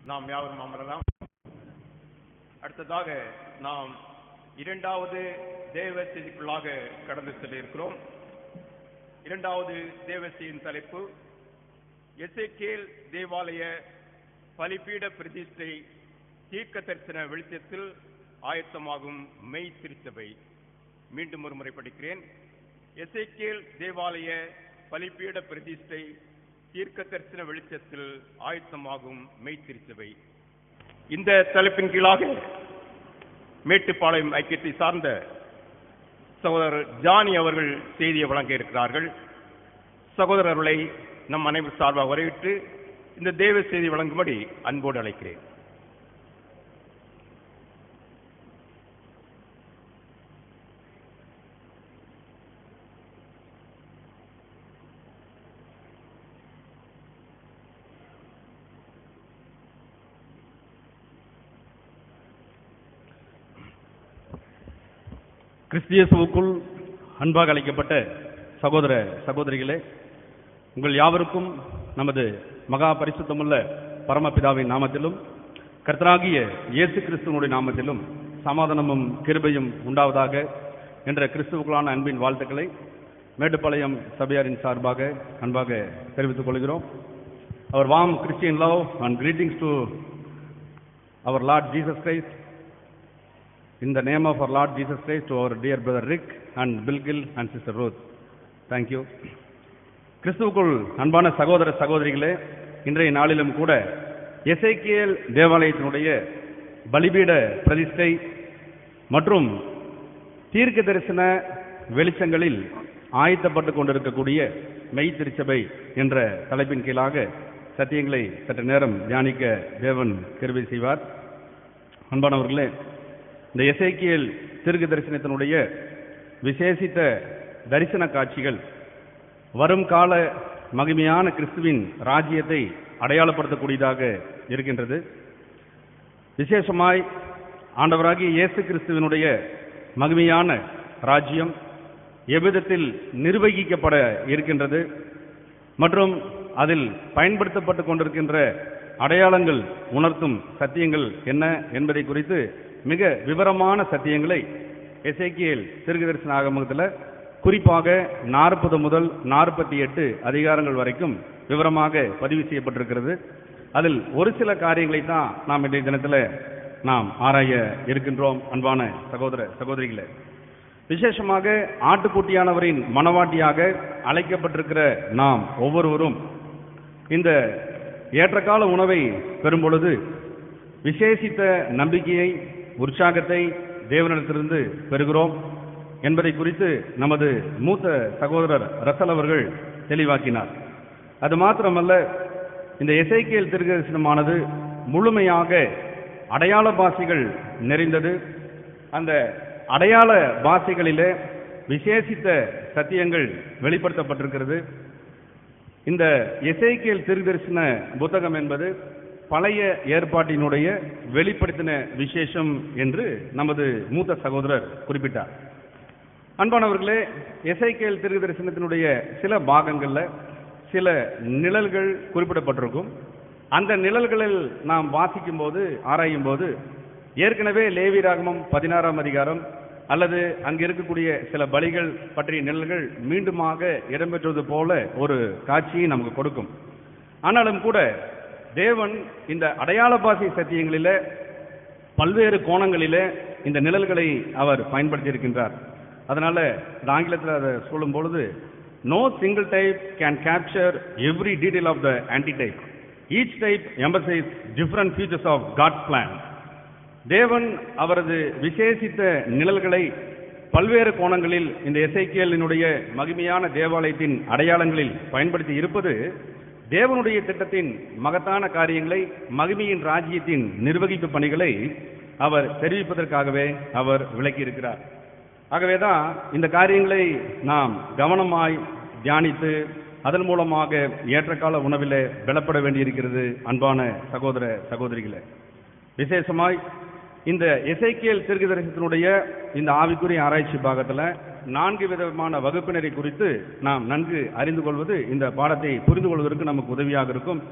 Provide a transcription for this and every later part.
நாம் யாவரும் அமரலாம் அடுத்ததாக நாம் இரண்டாவது தேவ செய்திக்குள்ளாக கடந்து செல்ல இருக்கிறோம் இரண்டாவது தேவசையின் தலைப்பு எசேக்கியேல் தேவாலய பலிபீட பிரதிஷ்டை தீர்க்க தரிசன வெளிச்சத்தில் ஆயத்தமாகும் மெய் திருச்சபை மீண்டும் ஒரு முறை படிக்கிறேன் எசேக்கியேல் தேவாலய பலிபீட பிரதிஷ்டை தீர்க்க தரிசன வெளிச்சத்தில் ஆயத்தமாகும் மெய் திருச்சபை இந்த தலைப்பின் கீழாக மேட்டுப்பாளையம் ஐக்கியத்தை சார்ந்த சகோதரர் ஜானி அவர்கள் செய்தியை வழங்க இருக்கிறார்கள் சகோதரர்களை நம் அனைவர் சார்பாக வரவேற்று இந்த தேவ செய்தி வழங்கும்படி அன்போடு அழைக்கிறேன் கிறிஸ்தியசுவுக்குள் அன்பாக அழைக்கப்பட்ட சகோதர சகோதரிகளே உங்கள் யாவருக்கும் நமது மகா பரிசுத்தமுள்ள பரமபிதாவின் நாமத்திலும் கர்த்தராகிய இயேசு கிறிஸ்துவனுடைய நாமத்திலும் சமாதானமும் கிருபையும் உண்டாவதாக என்ற கிறிஸ்துவுக்குள்ளான அன்பின் வாழ்த்துக்களை மேட்டுப்பாளையம் சபையாரின் சார்பாக அன்பாக தெரிவித்துக் கொள்கிறோம் our warm Christian love and greetings to our Lord Jesus Christ In the name of our Lord Jesus Christ, to our dear brother Rick and Bill Gill and sister Ruth. Thank you. கிறிஸ்துவுக்குள் அன்பான சகோதர சகோதரிகளே இன்றைய நாளிலும் கூட எசேக்கியேல் தேவாலயத்தினுடைய பலிபீட பிரதிஷ்டை மற்றும் தீர்க்க தரிசன வெளிச்சங்களில் ஆயத்தப்பட்டு கொண்டிருக்கக்கூடிய மெய் திருச்சபை என்ற தலைப்பின் கீழாக சத்தியங்களை சற்று நேரம் தியானிக்க தேவன் கிருபை செய்வார் அன்பானவர்களே இந்த எசேக்கியேல் தீர்க்க தரிசனத்தினுடைய விசேஷித்த தரிசன காட்சிகள் வரும் கால மகிமையான கிறிஸ்துவின் ராஜ்யத்தை அடையாளப்படுத்தக்கூடியதாக இருக்கின்றது விசேஷமாய் ஆண்டவராகிய இயேசு கிறிஸ்துவினுடைய மகிமையான ராஜ்யம் எவ்விதத்தில் நிர்வகிக்கப்பட இருக்கின்றது மற்றும் அதில் பயன்படுத்தப்பட்டு கொண்டிருக்கின்ற அடையாளங்கள் உணர்த்தும் சத்தியங்கள் என்ன என்பதை குறித்து மிக விவரமான சத்தியங்களை எசேக்கியேல் திருகு தரிசன ஆகமத்தில் குறிப்பாக நாற்பது முதல் நாற்பத்தி எட்டு அதிகாரங்கள் வரைக்கும் விவரமாக பதிவு செய்யப்பட்டிருக்கிறது அதில் ஒரு சில காரியங்களை தான் நாம் இன்றைய தினத்தில் நாம் ஆராய இருக்கின்றோம் அன்பான சகோதர சகோதரிகளே விசேஷமாக ஆட்டுக்குட்டியானவரின் மனவாட்டியாக அழைக்கப்பட்டிருக்கிற நாம் ஒவ்வொருவரும் இந்த ஏற்றகால உணவை பெறும் பொழுது விசேஷித்த நம்பிக்கையை உற்சாகத்தை தேவனிடத்திலிருந்து பெறுகிறோம் என்பதை குறித்து நமது மூத்த சகோதரர் ரசல் அவர்கள் தெளிவாக்கினார் அது மாத்திரமல்ல இந்த இசைக்கியல் திருகதரிசனமானது முழுமையாக அடையாள பாஷைகள் நிறைந்தது அந்த அடையாள பாஷைகளிலே விசேஷித்த சத்தியங்கள் வெளிப்படுத்தப்பட்டிருக்கிறது இந்த எசைக்கியல் திருதரிசன புத்தகம் என்பது பழைய ஏற்பாட்டினுடைய வெளிப்படுத்தின விசேஷம் என்று நமது மூத்த சகோதரர் குறிப்பிட்டார் அன்பானவர்களே எசைக்கேல் திரு தரிசனத்தினுடைய சில பாகங்கள்ல சில நிழல்கள் குறிப்பிடப்பட்டிருக்கும் அந்த நிழல்களில் நாம் வாசிக்கும் போது ஆராயும் போது ஏற்கனவே லேவி ராகமம் பதினாறாம் அதிகாரம் அல்லது அங்கு இருக்கக்கூடிய சில பலிகள் பற்றிய நிழல்கள் மீண்டுமாக இடம்பெற்றது போல ஒரு காட்சியை நமக்கு கொடுக்கும் ஆனாலும் கூட தேவன் இந்த அடையாள பாசை சத்தியங்களிலே பல்வேறு கோணங்களிலே இந்த நிழல்களை அவர் பயன்படுத்தி இருக்கின்றார் அதனால இந்த ஆங்கிலத்தில் அதை சொல்லும் பொழுது no single type can capture every detail of the antitype each type emphasize different features of God's plan தேவன் அவரது விசேஷித்த நிழல்களை பல்வேறு கோணங்களில் இந்த எசைக்கியலினுடைய மகிமையான தேவாலயத்தின் அடையாளங்களில் பயன்படுத்தி இருப்பது தேவனுடைய திட்டத்தின் மகத்தான காரியங்களை மகிமையின் ராஜ்யத்தின் நிர்வகிப்பு பணிகளை அவர் தெரிவிப்பதற்காகவே அவர் விளக்கியிருக்கிறார் ஆகவேதான் இந்த காரியங்களை நாம் கவனமாய் தியானித்து அதன் மூலமாக ஏற்றக்கால உணவிலே பலப்பட வேண்டியிருக்கிறது அன்பான சகோதர சகோதரிகளே விசேஷமாய் இந்த இசைக்கியல் தீர்க்கதரிசனத்தினுடைய இந்த ஆவிக்குரிய ஆராய்ச்சி பாகத்தில் நான்கு விதமான வகுப்பினரை குறித்து நாம் நன்கு அறிந்து கொள்வது இந்த பாடத்தை புரிந்து கொள்வதற்கு நமக்கு உதவியாக இருக்கும்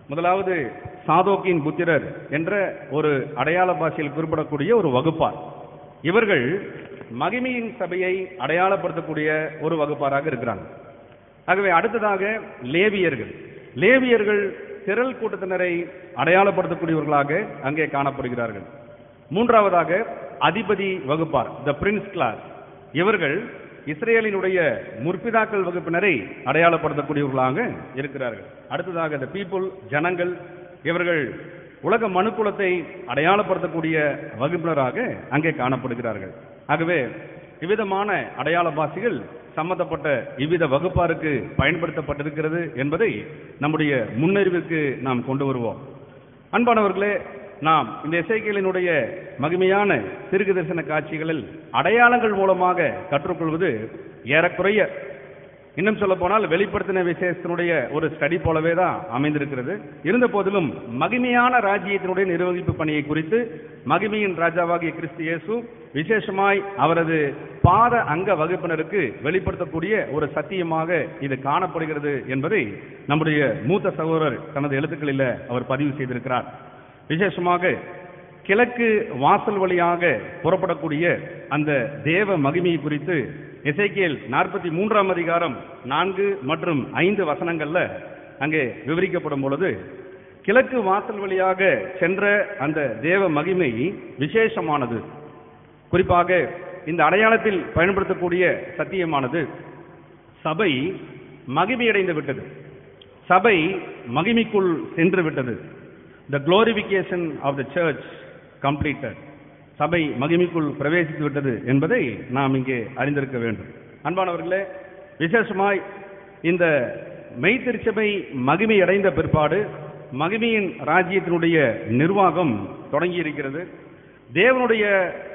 முதலாவது சாதோக்கின் புத்திரர் என்ற ஒரு அடையாள பாஷையில் குறிப்பிடக்கூடிய ஒரு வகுப்பார் இவர்கள் மகிமையின் சபையை அடையாளப்படுத்தக்கூடிய ஒரு வகுப்பாராக இருக்கிறாங்க ஆகவே அடுத்ததாக லேவியர்கள் லேவியர்கள் திரள் கூட்டத்தினரை அடையாளப்படுத்தக்கூடியவர்களாக அங்கே காணப்படுகிறார்கள் மூன்றாவதாக அதிபதி வகுப்பார் த பிரின்ஸ் கிளாஸ் இவர்கள் இஸ்ரேலினுடைய முற்பிதாக்கள் வகுப்பினரை அடையாளப்படுத்தக்கூடியவர்களாக இருக்கிறார்கள் அடுத்ததாக த பீப்புள் ஜனங்கள் இவர்கள் உலக மனுக்குலத்தை அடையாளப்படுத்தக்கூடிய வகுப்பினராக அங்கே காணப்படுகிறார்கள் ஆகவே இவ்விதமான அடையாள பாசிகள் சம்பந்தப்பட்ட இவ்வித வகுப்பாருக்கு பயன்படுத்தப்பட்டிருக்கிறது என்பதை நம்முடைய முன்னறிவிற்கு நாம் கொண்டு வருவோம் அன்பானவர்களே நாம் இந்த இசைக்கியலினுடைய மகிமையான சிறுகு தரிசன காட்சிகளில் அடையாளங்கள் மூலமாக கற்றுக்கொள்வது ஏறக்குறைய இன்னும் சொல்ல போனால் வெளிப்படுத்தின விசேஷத்தினுடைய ஒரு ஸ்டடி போலவே தான் அமைந்திருக்கிறது இருந்த போதிலும் மகிமையான ராஜ்யத்தினுடைய நிர்வகிப்பு பணியை குறித்து மகிமையின் ராஜாவாகிய கிறிஸ்து இயேசு விசேஷமாய் அவரது பாத அங்க வகுப்பினருக்கு வெளிப்படுத்தக்கூடிய ஒரு சத்தியமாக இது காணப்படுகிறது என்பதை நம்முடைய மூத்த சகோதரர் தனது எழுத்துக்களில் அவர் பதிவு செய்திருக்கிறார் விசேஷமாக கிழக்கு வாசல் வழியாக புறப்படக்கூடிய அந்த தேவ மகிமையை குறித்து எசேக்கியேல் நாற்பத்தி மூன்றாம் அதிகாரம் நான்கு மற்றும் ஐந்து வசனங்கள்ல அங்கே விவரிக்கப்படும் பொழுது கிழக்கு வாசல் வழியாக சென்ற அந்த தேவ மகிமை விசேஷமானது குறிப்பாக இந்த அடையாளத்தில் பயன்படுத்தக்கூடிய சத்தியமானது சபை மகிமையடைந்து விட்டது சபை மகிமைக்குள் சென்று விட்டது the glorification of the church completed சபை மகிமைக்குள் பிரவேசித்து விட்டது என்பதை நாம் இங்கே அறிந்திருக்க வேண்டும் அன்பானவர்களே விசேஷமாய் இந்த மெய்த்திருச்சபை மகிமை அடைந்த பிற்பாடு மகிமையின் ராஜ்யத்தினுடைய நிர்வாகம் தொடங்கி இருக்கிறது தேவனுடைய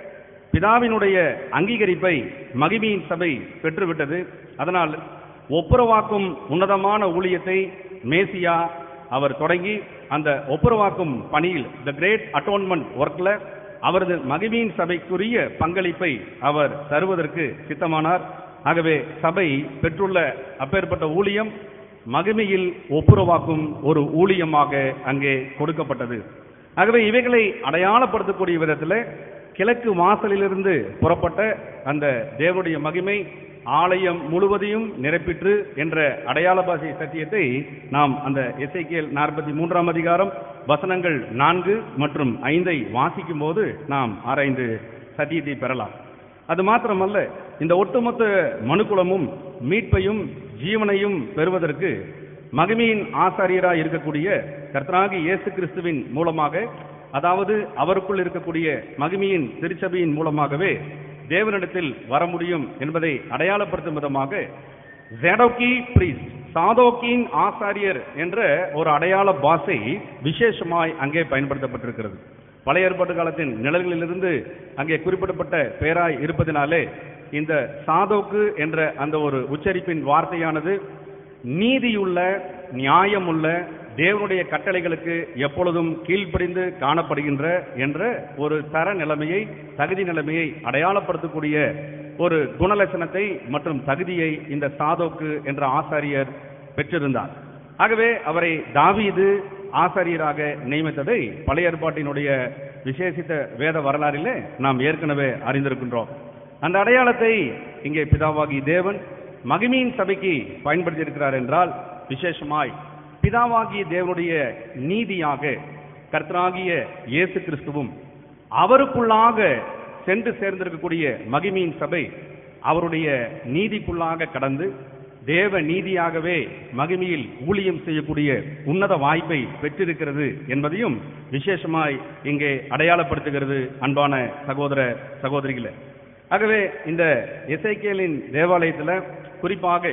பிதாவினுடைய அங்கீகரிப்பை மகிமையின் சபை பெற்றுவிட்டது அதனால் ஒப்புரவாக்கும் உன்னதமான ஊழியத்தை மேசியா அவர் தொடங்கி அந்த ஒப்புரவாக்கும் பணியில் த கிரேட் அட்டோன்மெண்ட் ஒர்க்ல அவரது மகிமையின் சபைக்குரிய பங்களிப்பை அவர் தருவதற்கு சித்தமானார் ஆகவே சபை பெற்றுள்ள அப்பேற்பட்ட ஊழியம் மகிமையில் ஒப்புரவாக்கும் ஒரு ஊழியமாக அங்கே கொடுக்கப்பட்டது ஆகவே இவைகளை அடையாளப்படுத்தக்கூடிய விதத்தில் கிழக்கு வாசலிலிருந்து புறப்பட்ட அந்த தேவனுடைய மகிமை ஆலயம் முழுவதையும் நிரப்பிற்று என்ற அடையாள பாஷை சத்தியத்தை நாம் அந்த எஸ்ஐகேல் நாற்பத்தி மூன்றாம் அதிகாரம் வசனங்கள் நான்கு மற்றும் ஐந்தை வாசிக்கும் போது நாம் ஆராய்ந்து சத்தியத்தை பெறலாம் அது மாத்திரமல்ல இந்த ஒட்டுமொத்த மனுக்குலமும் மீட்பையும் ஜீவனையும் பெறுவதற்கு மகிமையின் ஆசாரியராய் இருக்கக்கூடிய கர்த்தராகி இயேசு கிறிஸ்துவின் மூலமாக அதாவது அவருக்குள் இருக்கக்கூடிய மகிமையின் திருச்சபையின் மூலமாகவே தேவனிடத்தில் வர முடியும் என்பதை அடையாளப்படுத்தும் விதமாக ஜெடோக்கி பிரீஸ்ட் சாதோக்கின் ஆசாரியர் என்ற ஒரு அடையாள பாஷை விசேஷமாய் அங்கே பயன்படுத்தப்பட்டிருக்கிறது பழைய ஏற்பாட்டு காலத்தின் நிழல்களிலிருந்து அங்கே குறிப்பிடப்பட்ட பெயராய் இருப்பதினாலே இந்த சாதோக்கு என்ற அந்த ஒரு உச்சரிப்பின் வார்த்தையானது நீதியுள்ள நியாயமுள்ள தேவனுடைய கட்டளைகளுக்கு எப்பொழுதும் கீழ்ப்படிந்து காணப்படுகின்ற என்ற ஒரு தர நிலைமையை தகுதி நிலைமையை அடையாளப்படுத்தக்கூடிய ஒரு குணலட்சணத்தை மற்றும் தகுதியை இந்த சாதோக்கு என்ற ஆசாரியர் பெற்றிருந்தார் ஆகவே அவரை தாவீது ஆசாரியராக நியமித்ததை பழைய ஏற்பாட்டினுடைய விசேஷித்த வேத வரலாறிலே நாம் ஏற்கனவே அறிந்திருக்கின்றோம் அந்த அடையாளத்தை இங்கே பிதாவாகி தேவன் மகிமையின் சபைக்கு பயன்படுத்தி இருக்கிறார் என்றால் விசேஷமாய் பிதாவாகிய தேவனுடைய நீதியாக கர்த்தராகிய இயேசு கிறிஸ்துவும் அவருக்குள்ளாக சென்று சேர்ந்திருக்கக்கூடிய மகிமையின் சபை அவருடைய நீதிக்குள்ளாக கடந்து தேவ நீதியாகவே மகிமையில் ஊழியம் செய்யக்கூடிய உன்னத வாய்ப்பை பெற்றிருக்கிறது என்பதையும் விசேஷமாய் இங்கே அடையாளப்படுத்துகிறது அன்பான சகோதர சகோதரிகளே ஆகவே இந்த இசைக்கேலின் தேவாலயத்தில் குறிப்பாக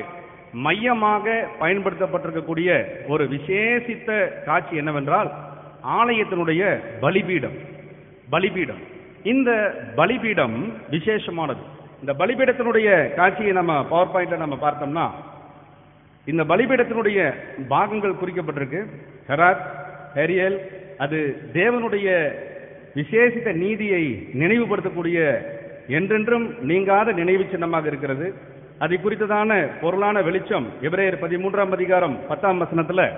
மையமாக பயன்படுத்தப்பட்டிருக்கக்கூடிய ஒரு விசேஷித்த காட்சி என்னவென்றால் ஆலயத்தினுடைய பலிபீடம் பலிபீடம் இந்த பலிபீடம் விசேஷமானது இந்த பலிபீடத்தினுடைய காட்சியை நம்ம பவர் பாயிண்ட்ல நம்ம பார்த்தோம்னா இந்த பலிபீடத்தினுடைய பாகங்கள் குறிக்கப்பட்டிருக்கு ஹெராத் ஹெரியல் அது தேவனுடைய விசேஷித்த நீதியை நினைவுபடுத்தக்கூடிய என்றென்றும் நீங்காத நினைவு சின்னமாக இருக்கிறது அதை குறித்ததான பொருளான வெளிச்சம் எபிரேயர் பதிமூன்றாம் அதிகாரம் பத்தாம் வசனத்துல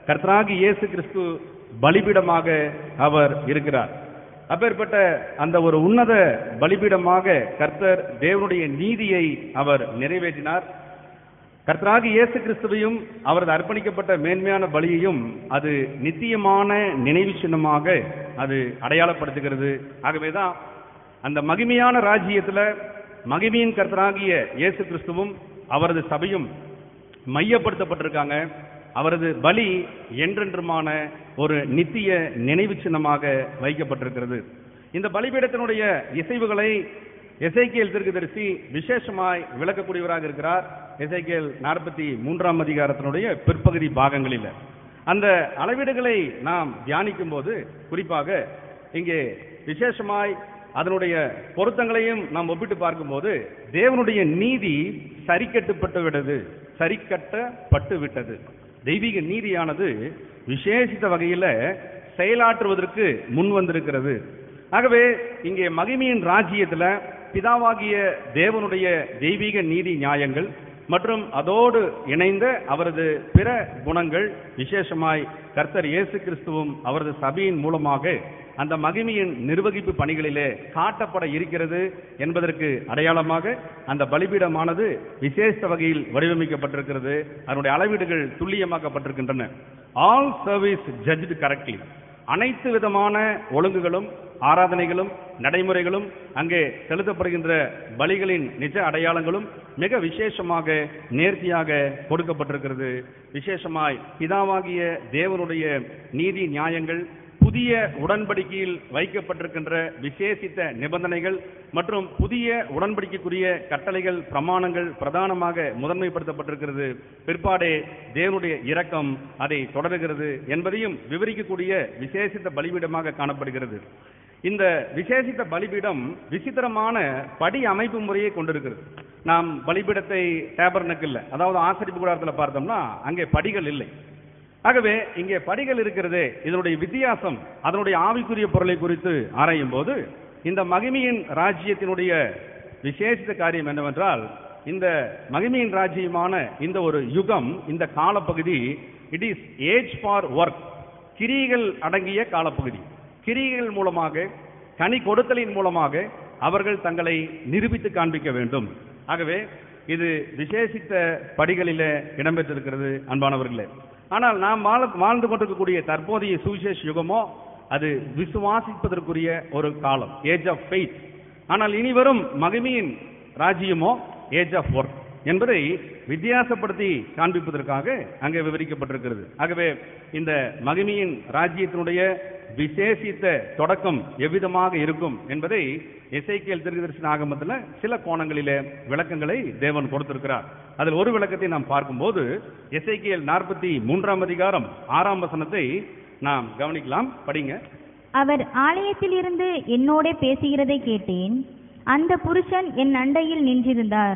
கர்த்தராகி இயேசு கிறிஸ்து பலிபீடமாக அவர் இருக்கிறார் அப்பேற்பட்ட அந்த ஒரு உன்னத பலிபீடமாக கர்த்தர் தேவனுடைய நீதியை அவர் நிறைவேற்றினார் கர்த்தராகி இயேசு கிறிஸ்துவையும் அவரது அர்ப்பணிக்கப்பட்ட மேன்மையான பலியையும் அது நித்தியமான நினைவு சின்னமாக அது அடையாளப்படுத்துகிறது ஆகவேதான் அந்த மகிமையான ராஜ்யத்துல மகிமையின் கர்த்தராகிய இயேசு கிறிஸ்துவும் அவரது சபையும் மையப்படுத்தப்பட்டிருக்காங்க அவரது பலி என்றென்றுமான ஒரு நித்திய நினைவு சின்னமாக வைக்கப்பட்டிருக்கிறது இந்த பலிபீடத்தினுடைய இசைவுகளை எசைக்கியல் தீர்க்கதரிசி விசேஷமாய் விளக்கக்கூடியவராக இருக்கிறார் எசைக்கியல் நாற்பத்தி மூன்றாம் அதிகாரத்தினுடைய பிற்பகுதி பாகங்களில் அந்த அளவீடுகளை நாம் தியானிக்கும் போது குறிப்பாக இங்கே விசேஷமாய் அதனுடைய பொருத்தங்களையும் நாம் ஒப்பிட்டு பார்க்கும்போது தேவனுடைய நீதி சரிக்கட்டுப்பட்டு விட்டது சரிக்கட்டப்பட்டு விட்டது தெய்வீக நீதியானது விசேஷித்த வகையில செயலாற்றுவதற்கு முன் வந்திருக்கிறது ஆகவே இங்கே மகிமையின் ராஜ்யத்துல பிதாவாகிய தேவனுடைய தெய்வீக நீதி நியாயங்கள் மற்றும் அதோடு இணைந்த அவரது பிற குணங்கள் விசேஷமாய் கர்த்தர் இயேசு கிறிஸ்துவும் அவரது சபையின் மூலமாக அந்த மகிமையின் நிர்வகிப்பு பணிகளிலே காட்டப்பட இருக்கிறது என்பதற்கு அடையாளமாக அந்த பலிபீடமானது விசேஷ வகையில் வடிவமைக்கப்பட்டிருக்கிறது அதனுடைய அளவீடுகள் துல்லியமாக்கப்பட்டிருக்கின்றன ஆல் சர்வீஸ் ஜட்ஜ்டு கரெக்ட்லி அனைத்து விதமான ஒழுங்குகளும் ஆராதனைகளும் நடைமுறைகளும் அங்கே செலுத்தப்படுகின்ற பலிகளின் நிஜ அடையாளங்களும் மிக விசேஷமாக நேர்த்தியாக கொடுக்கப்பட்டிருக்கிறது விசேஷமாய் பிதாவாகிய தேவனுடைய நீதி நியாயங்கள் புதிய உடன்படிக்கையில் வைக்கப்பட்டிருக்கின்ற விசேஷித்த நிபந்தனைகள் மற்றும் புதிய உடன்படிக்கைக்குரிய கட்டளைகள் பிரமாணங்கள் பிரதானமாக முதன்மைப்படுத்தப்பட்டிருக்கிறது பிற்பாடே தேவனுடைய இரக்கம் அதை தொடருகிறது என்பதையும் விவரிக்கக்கூடிய விசேஷித்த பலிபீடமாக காணப்படுகிறது இந்த விசேஷித்த பலிபீடம் விசித்திரமான படி அமைப்பு முறையை கொண்டிருக்கிறது நாம் பலிபீடத்தை டேபர்னக்கில் அதாவது ஆசரிப்பு கூடாரத்தில் பார்த்தோம்னா அங்கே படிகள் இல்லை ஆகவே இங்கே படிகள் இருக்கிறதே இதனுடைய வித்தியாசம் அதனுடைய ஆவிக்குரிய பொருளை குறித்து ஆராயும் போது இந்த மகிமையின் ராஜ்யத்தினுடைய விசேஷித்த காரியம் என்னவென்றால் இந்த மகிமையின் ராஜ்யமான இந்த ஒரு யுகம் இந்த காலப்பகுதி it is age for work கிரிகள் அடங்கிய காலப்பகுதி கிரிகள் மூலமாக கனி கொடுத்தலின் மூலமாக அவர்கள் தங்களை நிரூபித்து காண்பிக்க வேண்டும் ஆகவே இது விசேஷித்த படிகளிலே இடம்பெற்றிருக்கிறது அன்பானவர்களே ஆனால் நாம் வாழ வாழ்ந்து கொண்டிருக்கக்கூடிய தற்போதைய சுவிசேஷ யுகமோ அது விசுவாசிப்பதற்குரிய ஒரு காலம் ஏஜ் ஆஃப் ஃபெய்த் ஆனால் இனி வரும் மகிமையின் ராஜ்யமோ ஏஜ் ஆஃப் ஒர்க் என்பதை வித்தியாசப்படுத்தி காண்பிப்பதற்காக அங்கே விவரிக்கப்பட்டிருக்கிறது ஆகவே இந்த மகிமையின் ராஜ்யத்தினுடைய விசேஷித்த தொடக்கம் எவ்விதமாக இருக்கும் என்பதை எசைக்கியல் திருதர்சன ஆகமத்தில் சில கோணங்களிலே விளக்கங்களை தேவன் கொடுத்திருக்கிறார் அதில் ஒரு விளக்கத்தை நாம் பார்க்கும்போது எசைக்கியல் நாற்பத்தி மூன்றாம் அதிகாரம் ஆறாம் வசனத்தை நாம் கவனிக்கலாம் படிங்க அவர் ஆலயத்திலிருந்து என்னோட பேசுகிறதை கேட்டேன் அந்த புருஷன் என் அண்டையில் நின்றிருந்தார்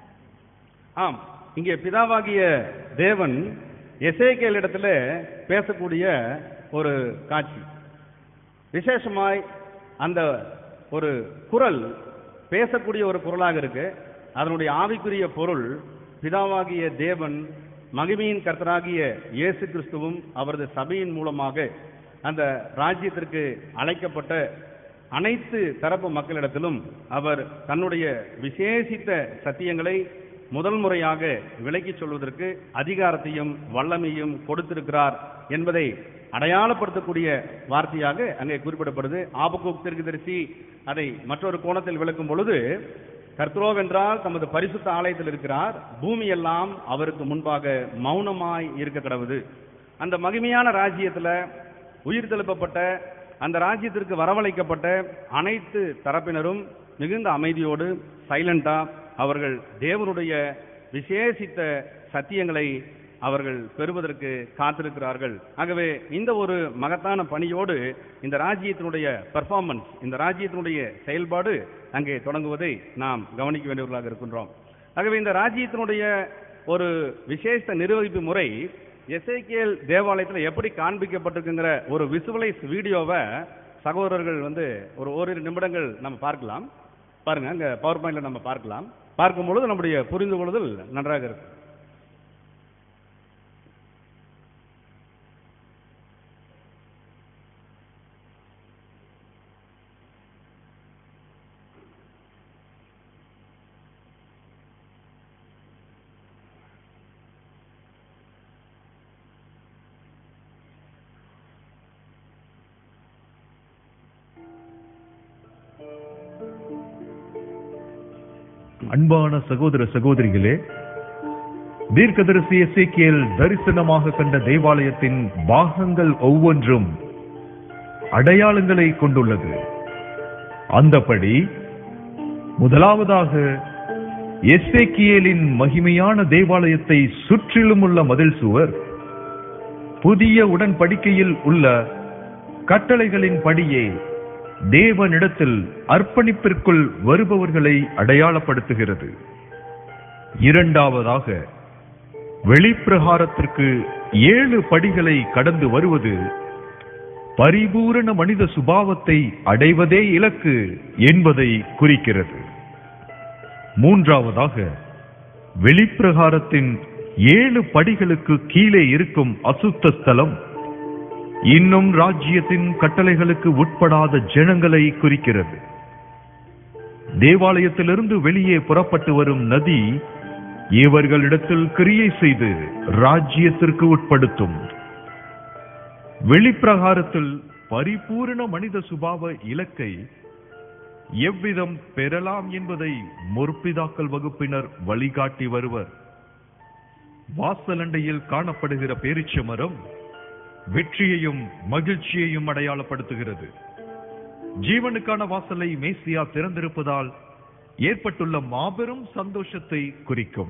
ஆம் இங்கே பிதாவாகிய தேவன் எசேக்கியல் இடத்துல பேசக்கூடிய ஒரு காட்சி விசேஷமாய் அந்த ஒரு குரல் பேசக்கூடிய ஒரு குரலாக இருக்கு அதனுடைய ஆவிக்குரிய பொருள் பிதாவாகிய தேவன் மகிமையின் கர்த்தராகிய இயேசு கிறிஸ்துவும் அவரது சபையின் மூலமாக அந்த ராஜ்யத்திற்கு அழைக்கப்பட்ட அனைத்து தரப்பு மக்களிடத்திலும் அவர் தன்னுடைய விசேஷித்த சத்தியங்களை முதல் முறையாக விளக்கிச் சொல்வதற்கு அதிகாரத்தையும் வல்லமையும் கொடுத்திருக்கிறார் என்பதை அடையாளப்படுத்தக்கூடிய வார்த்தையாக அங்கே குறிப்பிடப்படுது ஆபகோக் தீர்க்கதரிசி அதை மற்றொரு கோணத்தில் விளக்கும் பொழுது கர்த்தரோவென்றால் தமது பரிசுத்த ஆலயத்தில் இருக்கிறார் பூமி எல்லாம் அவருக்கு முன்பாக மௌனமாய் இருக்க கடவுது அந்த மகிமையான ராஜ்யத்துல உயிர் தெழுப்பப்பட்ட அந்த ராஜ்யத்திற்கு வரவழைக்கப்பட்ட அனைத்து தரப்பினரும் மிகுந்த அமைதியோடு சைலண்டா அவர்கள் தேவனுடைய விசேஷித்த சத்தியங்களை அவர்கள் பெறுவதற்கு காத்திருக்கிறார்கள் ஆகவே இந்த ஒரு மகத்தான பணியோடு இந்த ராஜ்யத்தினுடைய பெர்ஃபார்மன்ஸ் இந்த ராஜ்யத்தினுடைய செயல்பாடு அங்கே தொடங்குவதை நாம் கவனிக்க வேண்டியவர்களாக இருக்கின்றோம் ஆகவே இந்த ராஜ்யத்தினுடைய ஒரு விசேஷ நிர்வகிப்பு முறை எஸ்ஐகேஎல் தேவாலயத்தில் எப்படி காண்பிக்கப்பட்டிருக்குங்கிற ஒரு விசுவலைஸ் வீடியோவை சகோதரர்கள் வந்து ஒரு ஓரிரு நிமிடங்கள் நம்ம பார்க்கலாம் பாருங்க அங்க பவர் பாயிண்ட்ல நம்ம பார்க்கலாம் பார்க்கும் பொழுது நம்முடைய புரிந்து கொள்ளுதல் நன்றாக இருக்கும் அன்பான சகோதர சகோதரிகளே தீர்க்கதரிசி எசேக்கியேல் தரிசனமாக கண்ட தேவாலயத்தின் பாகங்கள் ஒவ்வொன்றும் அடையாளங்களை கொண்டுள்ளது அந்தபடி முதலாவதாக எசேக்கியேலின் மகிமையான தேவாலயத்தை சுற்றிலும் உள்ள மதில் சுவர் புதிய உடன்படிக்கையில் உள்ள கட்டளைகளின் படியே தேவனிடத்தில் அர்ப்பணிப்பிற்குள் வருபவர்களை அடையாளப்படுத்துகிறது இரண்டாவதாக வெளிப்பிரகாரத்திற்கு ஏழு படிகளை கடந்து வருவது பரிபூரண மனித சுபாவத்தை அடைவதே இலக்கு என்பதை குறிக்கிறது மூன்றாவதாக வெளிப்பிரகாரத்தின் ஏழு படிகளுக்கு கீழே இருக்கும் அசுத்த ஸ்தலம் இன்னும் ராஜ்யத்தின் கட்டளைகளுக்கு உட்படாத ஜனங்களை குறிக்கிறது தேவாலயத்திலிருந்து வெளியே புறப்பட்டு வரும் நதி இவர்களிடத்தில் கிரியை செய்து ராஜ்யத்திற்கு உட்படுத்தும் வெளிப்பிரகாரத்தில் பரிபூரண மனித சுபாவ இலக்கை எவ்விதம் பெறலாம் என்பதை முற்பிதாக்கள் வகுப்பினர் வழிகாட்டி வருவர் வாசலண்டையில் காணப்படுகிற பேரிச்ச மரம் வெற்றியையும் மகிழ்ச்சியையும் அடையாளப்படுத்துகிறது ஜீவனுக்கான வாசலை மேசியா திறந்திருப்பதால் ஏற்பட்டுள்ள மாபெரும் சந்தோஷத்தை குறிக்கும்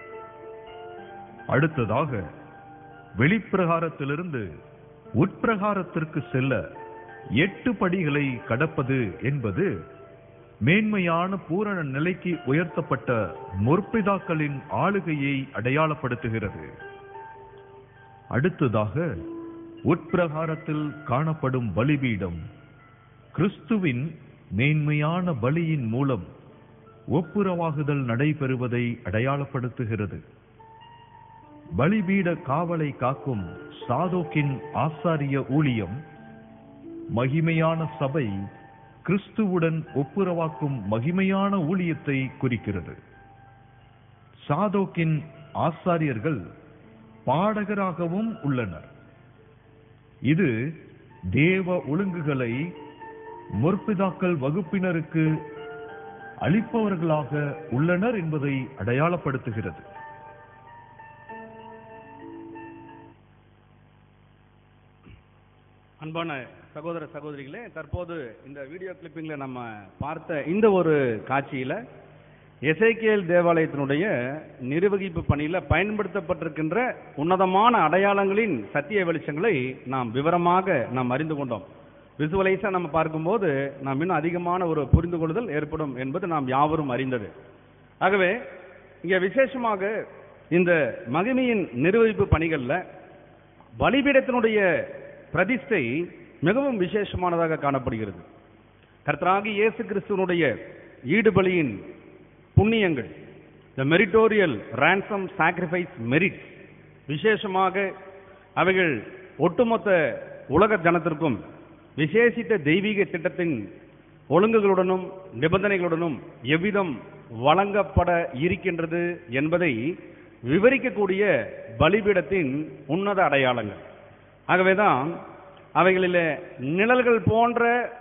அடுத்ததாக வெளிப்பிரகாரத்திலிருந்து உட்பிரகாரத்திற்கு செல்ல எட்டு படிகளை கடப்பது என்பது மேன்மையான பூரண நிலைக்கு உயர்த்தப்பட்ட முற்பிதாக்களின் ஆளுகையை அடையாளப்படுத்துகிறது அடுத்ததாக உட்பிரகாரத்தில் காணப்படும் பலிபீடம் கிறிஸ்துவின் மேன்மையான பலியின் மூலம் ஒப்புரவாகுதல் நடைபெறுவதை அடையாளப்படுத்துகிறது பலிபீட காவலை காக்கும் சாதோக்கின் ஆசாரிய ஊழியம் மகிமையான சபை கிறிஸ்துவுடன் ஒப்புரவாக்கும் மகிமையான ஊழியத்தை குறிக்கிறது சாதோக்கின் ஆசாரியர்கள் பாடகராகவும் உள்ளனர் இது தேவ ஒழுங்குகளை முற்பிதாக்கள் வகுப்பினருக்கு அளிப்பவர்களாக உள்ளனர் என்பதை அடையாளப்படுத்துகிறது அன்பான சகோதர சகோதரிகளே தற்போது இந்த வீடியோ கிளிப்பிங்ல நம்ம பார்த்த இந்த ஒரு காட்சியில எசேக்கியேல் தேவாலயத்தினுடைய நிர்வகிப்பு பணியில பயன்படுத்தப்பட்டிருக்கின்ற உன்னதமான அடையாளங்களின் சத்திய வெளிச்சங்களை நாம் விவரமாக நாம் அறிந்து கொண்டோம் விசுவலைஸா நம்ம பார்க்கும்போது நாம் இன்னும் அதிகமான ஒரு புரிந்து கொள்ளுதல் ஏற்படும் என்பது நாம் யாவரும் அறிந்தது ஆகவே இங்க விசேஷமாக இந்த மகிமையின் நிர்வகிப்பு பணிகள்ல பலிபீடத்தினுடைய பிரதிஷ்டை மிகவும் விசேஷமானதாக காணப்படுகிறது கர்த்தராகி இயேசு கிறிஸ்துவனுடைய ஈடுபலியின் புண்ணியங்கள் the meritorial ransom sacrifice merits விசேஷமாக அவைகள் ஒட்டுமொத்த உலக ஜனத்திற்கும் விசேஷித்த தெய்வீக திட்டத்தின் ஒழுங்குகளுடனும் நிபந்தனைகளுடனும் எவ்விதம் வழங்கப்பட இருக்கின்றது என்பதை விவரிக்கக்கூடிய பலிபீடத்தின் உன்னத அடையாளங்கள் ஆகவேதான் அவைகளிலே நிழல்கள் போன்ற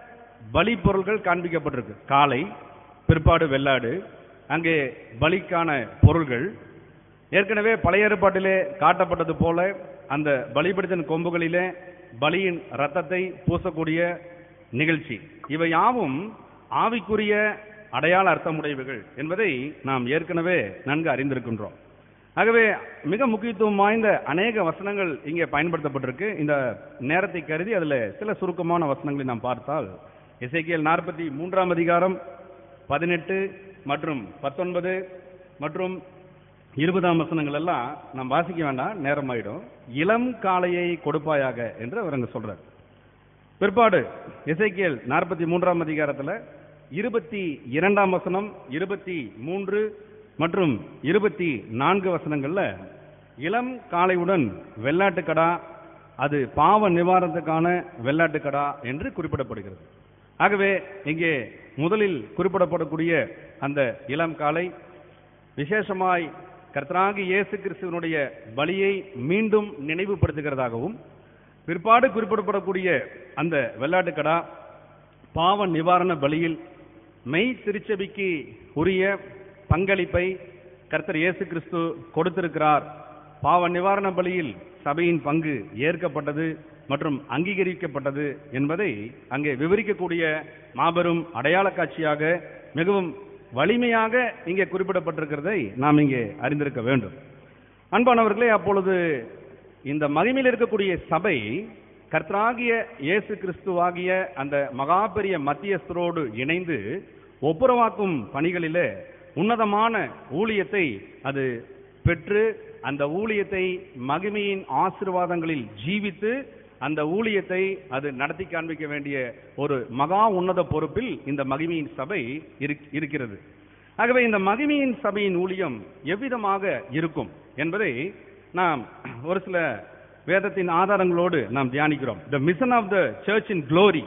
பலி பொருள்கள் காண்பிக்கப்பட்டிருக்கு காளை பிற்பாடு வெள்ளாடு அங்கே பலிக்கான பொருள்கள் ஏற்கனவே பழைய ஏற்பாட்டிலே காட்டப்பட்டது போல அந்த பலிபீடத்தின் கொம்புகளிலே பலியின் ரத்தத்தை பூசக்கூடிய நிகழ்ச்சி இவை யாவும் ஆவிக்குரிய அடையாள அர்த்தமுடையவைகள் என்பதை நாம் ஏற்கனவே நன்கு அறிந்திருக்கின்றோம் ஆகவே மிக முக்கியத்துவம் வாய்ந்த அநேக வசனங்கள் இங்கே பயன்படுத்தப்பட்டிருக்கு இந்த நேரத்தை கருதி அதில் சில சுருக்கமான வசனங்களை நாம் பார்த்தால் எசேக்கியேல் நாற்பத்தி மூன்றாம் அதிகாரம் பதினெட்டு மற்றும் பத்தொன்பது மற்றும் இருபதாம் வசனங்கள் எல்லாம் நாம் வாசிக்க வேண்டாம் நேரம் ஆயிடும் இளம் காளையை கொடுப்பாயாக என்று அவர் அங்க சொல்றார் பிற்பாடு எசேக்கியேல் நாற்பத்தி மூன்றாம் அதிகாரத்துல இருபத்தி இரண்டாம் வசனம் இருபத்தி மூன்று மற்றும் இருபத்தி நான்கு வசனங்கள்ல இளம் காளையுடன் வெள்ளாட்டுக்கடா அது பாவ நிவாரணத்துக்கான வெள்ளாட்டுக்கடா என்று குறிப்பிடப்படுகிறது ஆகவே இங்கே முதலில் குறிப்பிடப்படக்கூடிய அந்த இளம் காளை விசேஷமாய் கர்த்தராகி இயேசு கிறிஸ்துவனுடைய பலியை மீண்டும் நினைவுபடுத்துகிறதாகவும் பிற்பாடு குறிப்பிடப்படக்கூடிய அந்த வெள்ளாட்டுக்கடா பாவ நிவாரண பலியில் மெய் திருச்சபைக்கு உரிய பங்களிப்பை கர்த்தர் இயேசு கிறிஸ்து கொடுத்திருக்கிறார் பாவ நிவாரண பலியில் சபையின் பங்கு ஏற்கப்பட்டது மற்றும் அங்கீகரிக்கப்பட்டது என்பதை அங்கே விவரிக்கக்கூடிய மாபெரும் அடையாள காட்சியாக மிகவும் வலிமையாக இங்கே குறிப்பிடப்பட்டிருக்கிறதை நாம் இங்கே அறிந்திருக்க வேண்டும் அன்பானவர்களே அப்பொழுது இந்த மகிமையில் இருக்கக்கூடிய சபை கர்த்தராகிய இயேசு கிறிஸ்துவாகிய அந்த மகா பெரிய மத்தியஸ்தரோடு இணைந்து ஒப்புரவாக்கும் பணிகளிலே உன்னதமான ஊழியத்தை அது பெற்று அந்த ஊழியத்தை மகிமையின் ஆசீர்வாதங்களில் ஜீவித்து அந்த ஊழியத்தை அது நடத்தி காண்பிக்க வேண்டிய ஒரு மகா உன்னத பொறுப்பில் இந்த மகிமையின் சபை இருக்- இருக்கிறது ஆகவே இந்த மகிமையின் சபையின் ஊழியம் எவ்விதமாக இருக்கும் என்பதை நாம் ஒரு சில வேதத்தின் ஆதாரங்களோடு நாம் தியானிக்கிறோம் the mission of the church in glory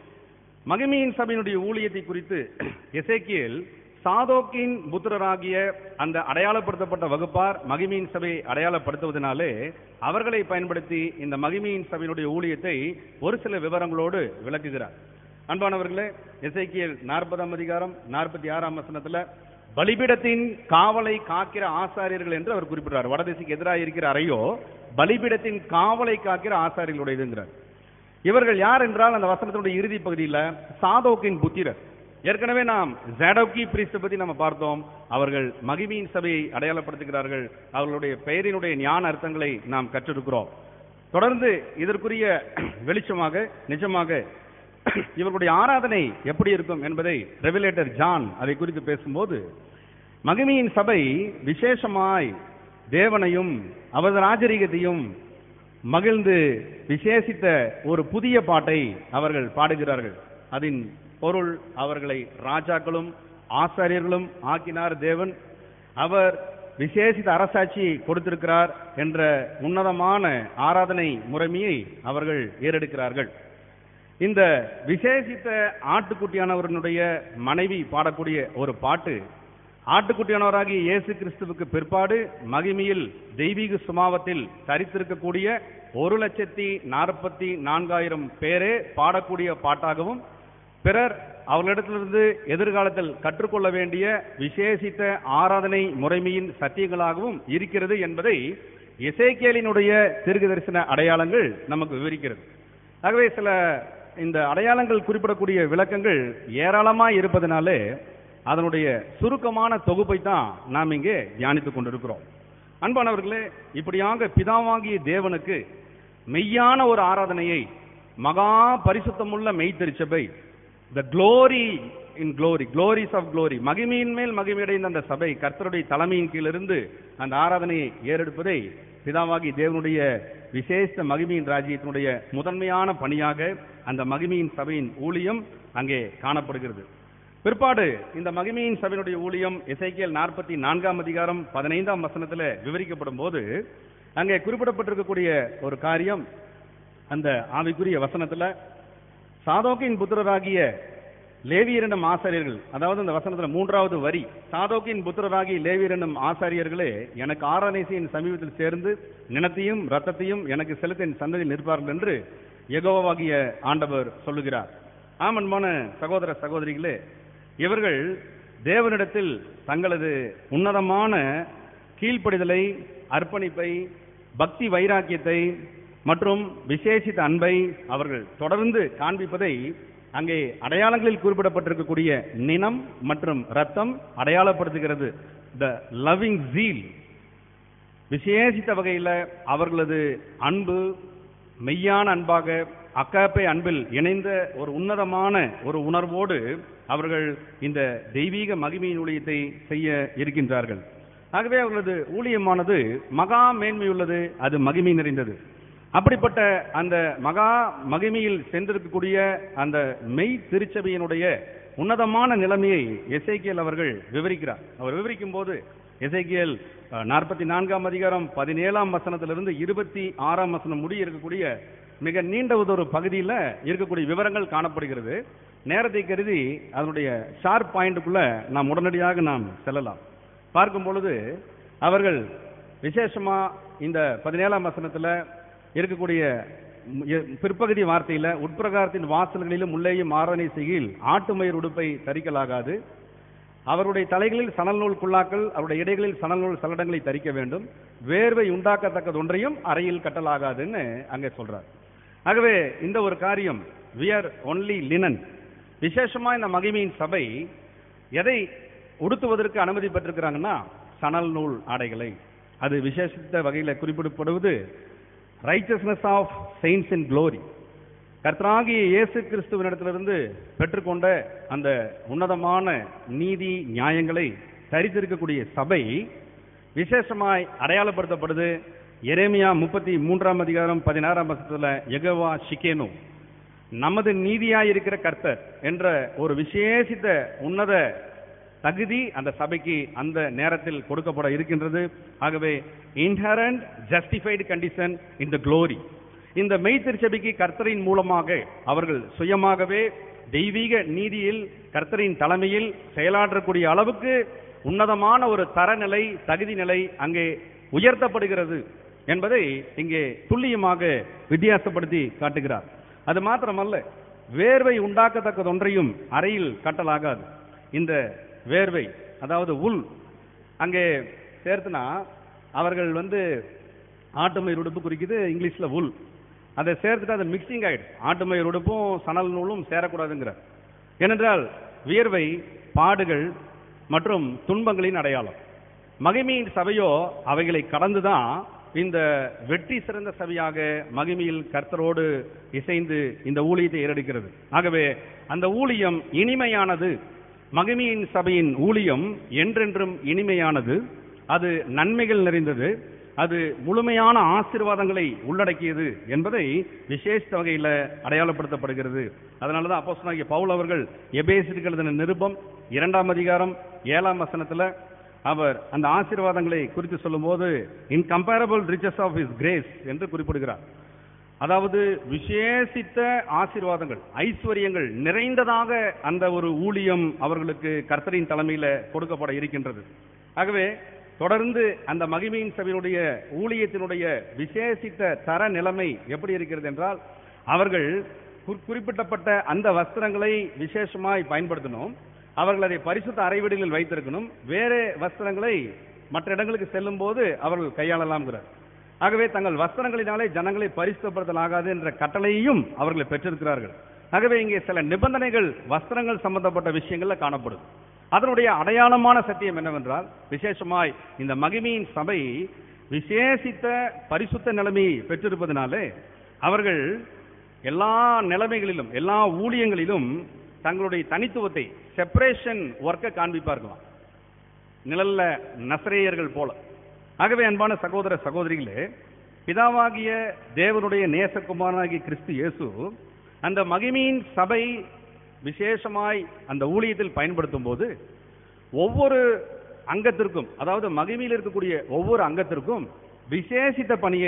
மகிமையின் சபையினுடைய ஊழியத்தை குறித்து எசேக்கியேல் சாதோக்கின் புத்திரராகிய அந்த அடையாளப்படுத்தப்பட்ட வகுப்பார் மகிமையின் சபையை அடையாளப்படுத்துவதனாலே அவர்களை பயன்படுத்தி இந்த மகிமையின் சபையினுடைய ஊழியத்தை ஒரு சில விவரங்களோடு விளக்குகிறார் அன்பானவர்களே எசேக்கியேல் நாற்பதாம் அதிகாரம் நாற்பத்தி ஆறாம் வசனத்துல பலிபீடத்தின் காவலை காக்கிற ஆசாரியர்கள் என்று அவர் குறிப்பிடுறார் வடதிசைக்கு எதிராக இருக்கிற அறையோ பலிபீடத்தின் காவலை காக்கிற ஆசாரியர்களுடையதுங்கிறார் இவர்கள் யார் என்றால் அந்த வசனத்தினுடைய இறுதி பகுதியில் சாதோக்கின் புத்திரர் ஏற்கனவே நாம் ஜாடோக்கி பிரீஸ்ட் பத்தி நம்ம பார்த்தோம் அவர்கள் மகிமையின் சபையை அடையாளப்படுத்துகிறார்கள் அவர்களுடைய பெயரினுடைய ஞான அர்த்தங்களை நாம் கற்றிருக்கிறோம் தொடர்ந்து இதற்குரிய வெளிச்சமாக நிஜமாக இவர்களுடைய ஆராதனை எப்படி இருக்கும் என்பதை ரெவிலேட்டர் ஜான் அதை குறித்து பேசும்போது மகிமையின் சபை விசேஷமாய் தேவனையும் அவரது ராஜரீகத்தையும் மகிழ்ந்து விசேஷித்த ஒரு புதிய பாட்டை அவர்கள் பாடுகிறார்கள் அதன் பொருள் அவர்களை ராஜாக்களும் ஆசாரியர்களும் ஆக்கினார் தேவன் அவர் விசேஷித்த அரசாட்சியை கொடுத்திருக்கிறார் என்ற உன்னதமான ஆராதனை முறைமையை அவர்கள் ஏறெடுக்கிறார்கள் இந்த விசேஷித்த ஆட்டுக்குட்டியானவரனுடைய மனைவி பாடக்கூடிய ஒரு பாட்டு ஆட்டுக்குட்டியானவராகிய இயேசு கிறிஸ்துவுக்கு பிற்பாடு மகிமையில் தெய்வீக சுமாவத்தில் தரித்திருக்கக்கூடிய ஒரு லட்சத்தி நாற்பத்தி நான்காயிரம் பேரே பாடக்கூடிய பாட்டாகவும் பிறர் அவர்களிடத்திலிருந்து எதிர்காலத்தில் கற்றுக்கொள்ள வேண்டிய விசேஷித்த ஆராதனை முறைமையின் சத்தியங்களாகவும் இருக்கிறது என்பதை எசேக்கியலினுடைய தீர்க்க தரிசன அடையாளங்கள் நமக்கு விவரிக்கிறது ஆகவே சில இந்த அடையாளங்கள் குறிப்பிடக்கூடிய விளக்கங்கள் ஏராளமாய் இருப்பதனாலே அதனுடைய சுருக்கமான தொகுப்பை தான் நாம் இங்கே தியானித்துக் கொண்டிருக்கிறோம் அன்பானவர்களே இப்படியாக பிதாவாகிய தேவனுக்கு மெய்யான ஒரு ஆராதனையை மகா பரிசுத்தமுள்ள மெய்த்தெரிச்சபை the glory in glory glories of glory மகிமையின் மேல் மகிமையடைந்த அந்த சபை கர்த்தருடைய தலைமையின் கீழிருந்து அந்த ஆராதனையை ஏறெடுப்பதை பிதாவாகி தேவனுடைய விசேஷ மகிமையின் ராஜ்யத்தினுடைய முதன்மையான பணியாக அந்த மகிமையின் சபையின் ஊழியம் அங்கே காணப்படுகிறது பிற்பாடு இந்த மகிமையின் சபையினுடைய ஊழியம் இசைக்கியல் நாற்பத்தி நான்காம் அதிகாரம் பதினைந்தாம் வசனத்தில் விவரிக்கப்படும் போது அங்கே குறிப்பிடப்பட்டிருக்கக்கூடிய ஒரு காரியம் அந்த ஆவிக்குரிய வசனத்துல சாதோக்கின் புத்திரராகிய லேவியர் என்னும் ஆசாரியர்கள் அதாவது இந்த வசனத்துல மூன்றாவது வரி சாதோக்கின் புத்திரராகிய லேவியர் என்னும் ஆசாரியர்களே எனக்கு ஆராதனைசியின் சமீபத்தில் சேர்ந்து நினத்தையும் ரத்தத்தையும் எனக்கு செலுத்த என் சந்ததியில் நிற்பார்கள் என்று யெகோவாகிய ஆண்டவர் சொல்லுகிறார் ஆமன்பான சகோதர சகோதரிகளே இவர்கள் தேவனிடத்தில் தங்களது உன்னதமான கீழ்ப்படிதலை அர்ப்பணிப்பை பக்தி வைராக்கியத்தை மற்றும் விசேஷித்த அன்பை அவர்கள் தொடர்ந்து காண்பிப்பதை அங்கே அடையாளங்களில் குறிப்பிடப்பட்டிருக்கக்கூடிய நினம் மற்றும் ரத்தம் அடையாளப்படுத்துகிறது த லவ்விங் ஜீல் விசேஷித்த வகையில் அவர்களது அன்பு மெய்யான அன்பாக அக்காப்பை அன்பில் இணைந்த ஒரு உன்னதமான ஒரு உணர்வோடு அவர்கள் இந்த தெய்வீக மகிமையின் ஊழியத்தை செய்ய இருக்கின்றார்கள் ஆகவே அவர்களது ஊழியமானது மகா மேன்மையுள்ளது அது மகிமை நிறைந்தது அப்படிப்பட்ட அந்த மகா மகிமையில் சென்றிருக்கக்கூடிய அந்த மெய் திருச்சபையினுடைய உன்னதமான நிலைமையை எசேக்கியல் அவர்கள் விவரிக்கிறார் அவர் விவரிக்கும் போது எசேக்கியல் நாற்பத்தி நான்காம் அதிகாரம் பதினேழாம் வசனத்திலிருந்து இருபத்தி ஆறாம் வசனம் முடிய இருக்கக்கூடிய மிக நீண்ட ஒரு பகுதியில் இருக்கக்கூடிய விவரங்கள் காணப்படுகிறது நேரத்தை கருதி அதனுடைய ஷார்ப் பாயிண்ட்டுக்குள்ள நாம் உடனடியாக நாம் செல்லலாம் பார்க்கும் பொழுது அவர்கள் விசேஷமா இந்த பதினேழாம் வசனத்துல இருக்கக்கூடிய ம், எ- பிற்பகுதி வார்த்தையில உட்பிரகாரத்தின் வாசல்களிலும் உள்ளேயும் ஆராதனை செய்கையில் ஆட்டு மயிர் உடுப்பை தரிக்கலாகாது அவருடைய தலைகளில் சணல் நூல் குல்லாக்கள் அவருடைய இடைகளில் சணல் நூல் சல்லடங்களை தரிக்க வேண்டும் வேர்வை உண்டாக்கத்தக்கது ஒன்றையும் அறையில் கட்டலாகாதுன்னு அங்கே சொல்றார் ஆகவே இந்த ஒரு காரியம் வியர் ஒன்லி லினன் விசேஷமா இந்த மகிமையின் சபை எதை உடுத்துவதற்கு அனுமதி பெற்றிருக்கிறாங்கன்னா சணல் நூல் ஆடைகளை அது விசேஷித்த வகையில் குறிப்பிடப்படுவது righteousness of saints in glory கர்த்தராகிய இயேசு கிறிஸ்துவனிடத்திலிருந்து பெற்றுக்கொண்ட அந்த உன்னதமான நீதி நியாயங்களை தரித்திருக்கக்கூடிய சபை விசேஷமாய் அடையாளப்படுத்தப்படுது எரேமியா முப்பத்தி மூன்றாம் அதிகாரம் பதினாறாம் வருஷத்துல எகவா ஷிகேனு நமது நீதியாய் இருக்கிற கர்த்தர் என்ற ஒரு விசேஷித்த உன்னத தகுதி அந்த சபைக்கு அந்த நேரத்தில் கொடுக்கப்பட இருக்கின்றது ஆகவே inherent justified condition in the glory இந்த மெய்த்திருச்சபைக்கு கர்த்தரின் மூலமாக அவர்கள் சுயமாகவே தெய்வீக நீதியில் கர்த்தரின் தலைமையில் செயலாற்றக்கூடிய அளவுக்கு உன்னதமான ஒரு தரநிலை தகுதி நிலை அங்கே உயர்த்தப்படுகிறது என்பதை இங்கே துல்லியமாக வித்தியாசப்படுத்தி காட்டுகிறார் அது மாத்திரமல்ல வேர்வை உண்டாக்கத்தக்கதொன்றையும் அறையில் கட்டலாகாது இந்த வேர்வை அதாவது உள் அங்கே சேர்த்துனா அவர்கள் வந்து ஆட்டு மயிர் உடுப்பு குறிக்குது இங்கிலீஷ்ல உள் அதை சேர்த்துட்டு அது மிக்சிங் ஆயிடும் ஆட்டு மயிர் உடுப்பும் சணல் நூலும் சேரக்கூடாதுங்கிற ஏனென்றால் வியர்வை பாடுகள் மற்றும் துன்பங்களின் அடையாளம் மகிமையின் சபையோ அவைகளை கடந்துதான் இந்த வெற்றி சிறந்த சபையாக மகிமையில் கர்த்தரோடு இசைந்து இந்த ஊழியத்தை ஏறெடுக்கிறது ஆகவே அந்த ஊழியம் இனிமையானது மகிமையின் சபையின் ஊழியம் என்றென்றும் இனிமையானது அது நன்மைகள் நிறைந்தது அது முழுமையான ஆசீர்வாதங்களை உள்ளடக்கியது என்பதை விசேஷ வகையில் அடையாளப்படுத்தப்படுகிறது அதனால தான் அப்போஸ்தலனாகிய பவுல் அவர்கள் எபேசிற்கு எழுதின நிருபம் இரண்டாம் அதிகாரம் ஏழாம் வசனத்துல அவர் அந்த ஆசீர்வாதங்களை குறித்து சொல்லும்போது incomparable riches of his grace என்று குறிப்பிடுகிறார் அதாவது விசேஷித்த ஆசீர்வாதங்கள் ஐஸ்வர்யங்கள் நிறைந்ததாக அந்த ஒரு ஊழியம் அவர்களுக்கு கர்த்தரின் தலைமையில கொடுக்கப்பட இருக்கின்றது ஆகவே தொடர்ந்து அந்த மகிமையின் சபையினுடைய ஊழியத்தினுடைய விசேஷித்த தர நிலைமை எப்படி இருக்கிறது என்றால் அவர்கள் குறி- குறிப்பிட்டப்பட்ட அந்த வஸ்திரங்களை விசேஷமாய் பயன்படுத்தணும் அவர்கள் அதை பரிசுத்த அறைவீடுகளில் வைத்திருக்கணும் வேறு வஸ்திரங்களை மற்ற இடங்களுக்கு செல்லும் போது அவர்கள் கையாளலாம்ங்கிறார் ஆகவே தங்கள் வஸ்திரங்களினாலே ஜனங்களை பரிசுத்தப்படுத்தலாகாது என்ற கட்டளையையும் அவர்கள் பெற்றிருக்கிறார்கள் ஆகவே இங்கே சில நிபந்தனைகள் வஸ்திரங்கள் சம்பந்தப்பட்ட விஷயங்கள்ல காணப்படும் அதனுடைய அடையாளமான சத்தியம் என்னவென்றால் விசேஷமாய் இந்த மகிமையின் சபை விசேஷித்த பரிசுத்த நிலைமையை பெற்றிருப்பதனாலே அவர்கள் எல்லா நிலைமைகளிலும் எல்லா ஊழியங்களிலும் தங்களுடைய தனித்துவத்தை செப்பரேஷன் ஒர்க்கை காண்பிப்பார்களாம் நிழல்ல நசரேயர்கள் போல ஆகவே அன்பான சகோதர சகோதரிகளே பிதாவாகிய தேவனுடைய நேசகுமாரனாகிய கிறிஸ்து இயேசு அந்த மகிமையின் சபை விசேஷமாய் அந்த ஊழியத்தில் பயன்படுத்தும் போது ஒவ்வொரு அங்கத்திற்கும் அதாவது மகிமையில் இருக்கக்கூடிய ஒவ்வொரு அங்கத்திற்கும் விசேஷித்த பணியை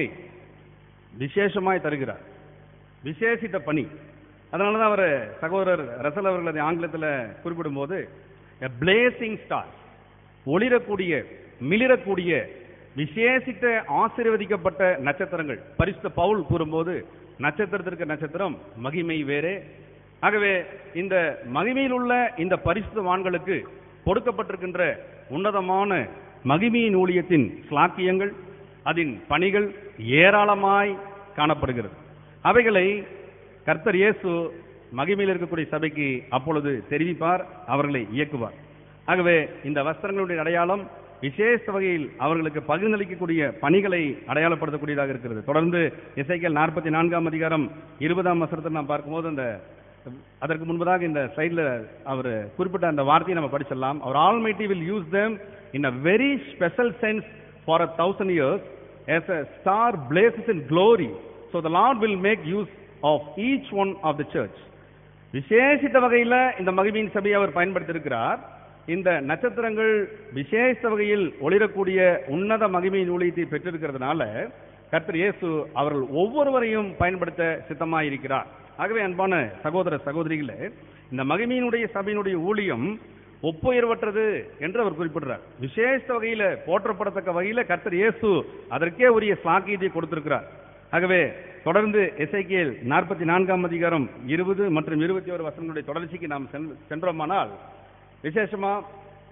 விசேஷமாய் தருகிறார் விசேஷித்த பணி அதனால தான் அவர் சகோதரர் ரசல் அவர்கள் அதை ஆங்கிலத்தில் குறிப்பிடும்போது a blazing star ஒளிரக்கூடிய மிளிரக்கூடிய விசேஷித்த ஆசீர்வதிக்கப்பட்ட நட்சத்திரங்கள் பரிசுத்த பவுல் கூறும்போது நட்சத்திரத்திற்கு நட்சத்திரம் மகிமை வேறே ஆகவே இந்த மகிமையில் உள்ள இந்த பரிசுத்தவான்களுக்கு கொடுக்கப்பட்டிருக்கின்ற உன்னதமான மகிமையின் ஊழியத்தின் ஸ்லாக்கியங்கள் அதன் பணிகள் ஏராளமாய் காணப்படுகிறது அவைகளை கர்த்தர் இயேசு மகிமையில் இருக்கக்கூடிய சபைக்கு அப்பொழுது தெரிவிப்பார் அவர்களை இயக்குவார் ஆகவே இந்த வஸ்திரங்களுடைய அடையாளம் விசேஷ வகையில் அவர்களுக்கு பகிர்ந்தளிக்கக்கூடிய பணிகளை அடையாளப்படுத்தக்கூடியதாக இருக்கிறது தொடர்ந்து இசைக்கல் நாற்பத்தி நான்காம் அதிகாரம் இருபதாம் வசனத்தில் நாம் பார்க்கும்போது அந்த அதற்கு முன்பதாக இந்த சைடில் அவர் குறிப்பிட்ட அந்த வார்த்தையை நம்ம படிச்சிடலாம் our almighty will use them in a very special sense for a thousand years as a star blazes in glory so the lord will make use of each one of the church விசேஷித்த வகையில இந்த மகிமையின் சபையை அவர் பயன்படுத்தியிருக்கிறார் இந்த நட்சத்திரங்கள் விசேஷ வகையில் ஒளிரக்கூடிய உன்னத மகிமையின் ஊழியத்தை பெற்றிருக்கிறதுனால கர்த்தர் இயேசு அவர்கள் ஒவ்வொருவரையும் பயன்படுத்த சித்தமாயிருக்கிறார் ஆகவே அன்பான சகோதர சகோதரிகளே இந்த மகிமையினுடைய சபையினுடைய ஊழியம் ஒப்புயர்வற்றது என்று அவர் குறிப்பிடுறார் விசேஷ வகையில போற்றப்படத்தக்க வகையில கர்த்தர் இயேசு அதற்கே உரிய சாக்கியத்தை கொடுத்திருக்கிறார் ஆகவே தொடர்ந்து எசேக்கியேல் நாற்பத்தி நான்காம் அதிகாரம் இருபது மற்றும் இருபத்தி ஒரு வசனங்களுடைய தொடர்ச்சிக்கு நாம் சென்- சென்றோமானால் விசேஷமா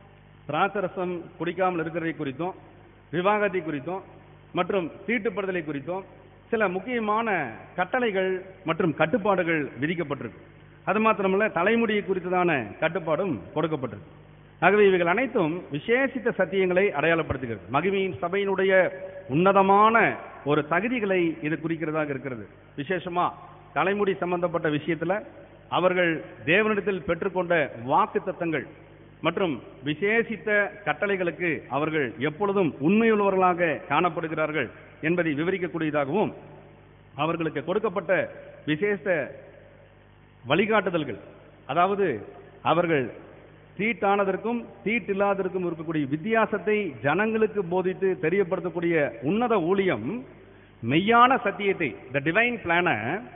திராட்சரசம் குடிக்காமல் இருக்கிறதை குறித்தும் விவாகத்தை குறித்தும் மற்றும் தீட்டுப்படுதலை குறித்தும் சில முக்கியமான கட்டளைகள் மற்றும் கட்டுப்பாடுகள் விதிக்கப்பட்டிருக்கு அது மாத்திரமல்ல தலைமுடியை குறித்ததான கட்டுப்பாடும் கொடுக்கப்பட்டிருக்கு ஆகவே இவைகள் அனைத்தும் விசேஷித்த சத்தியங்களை அடையாளப்படுத்துகிறது மகிமையின் சபையினுடைய உன்னதமான ஒரு தகுதிகளை இது குறிக்கிறதாக இருக்கிறது விசேஷமா தலைமுடி சம்பந்தப்பட்ட விஷயத்துல அவர்கள் தேவனிடத்தில் பெற்றுக்கொண்ட வாக்கு தத்தங்கள் மற்றும் விசேஷித்த கட்டளைகளுக்கு அவர்கள் எப்பொழுதும் உண்மையுள்ளவர்களாக காணப்படுகிறார்கள் என்பதை விவரிக்கக்கூடியதாகவும் அவர்களுக்கு கொடுக்கப்பட்ட விசேஷ வழிகாட்டுதல்கள் அதாவது அவர்கள் தீட்டானதற்கும் தீட்டில்லாததற்கும் இருக்கக்கூடிய வித்தியாசத்தை ஜனங்களுக்கு போதித்து தெரியப்படுத்தக்கூடிய உன்னத ஊழியம் மெய்யான சத்தியத்தை த டிவைன் பிளான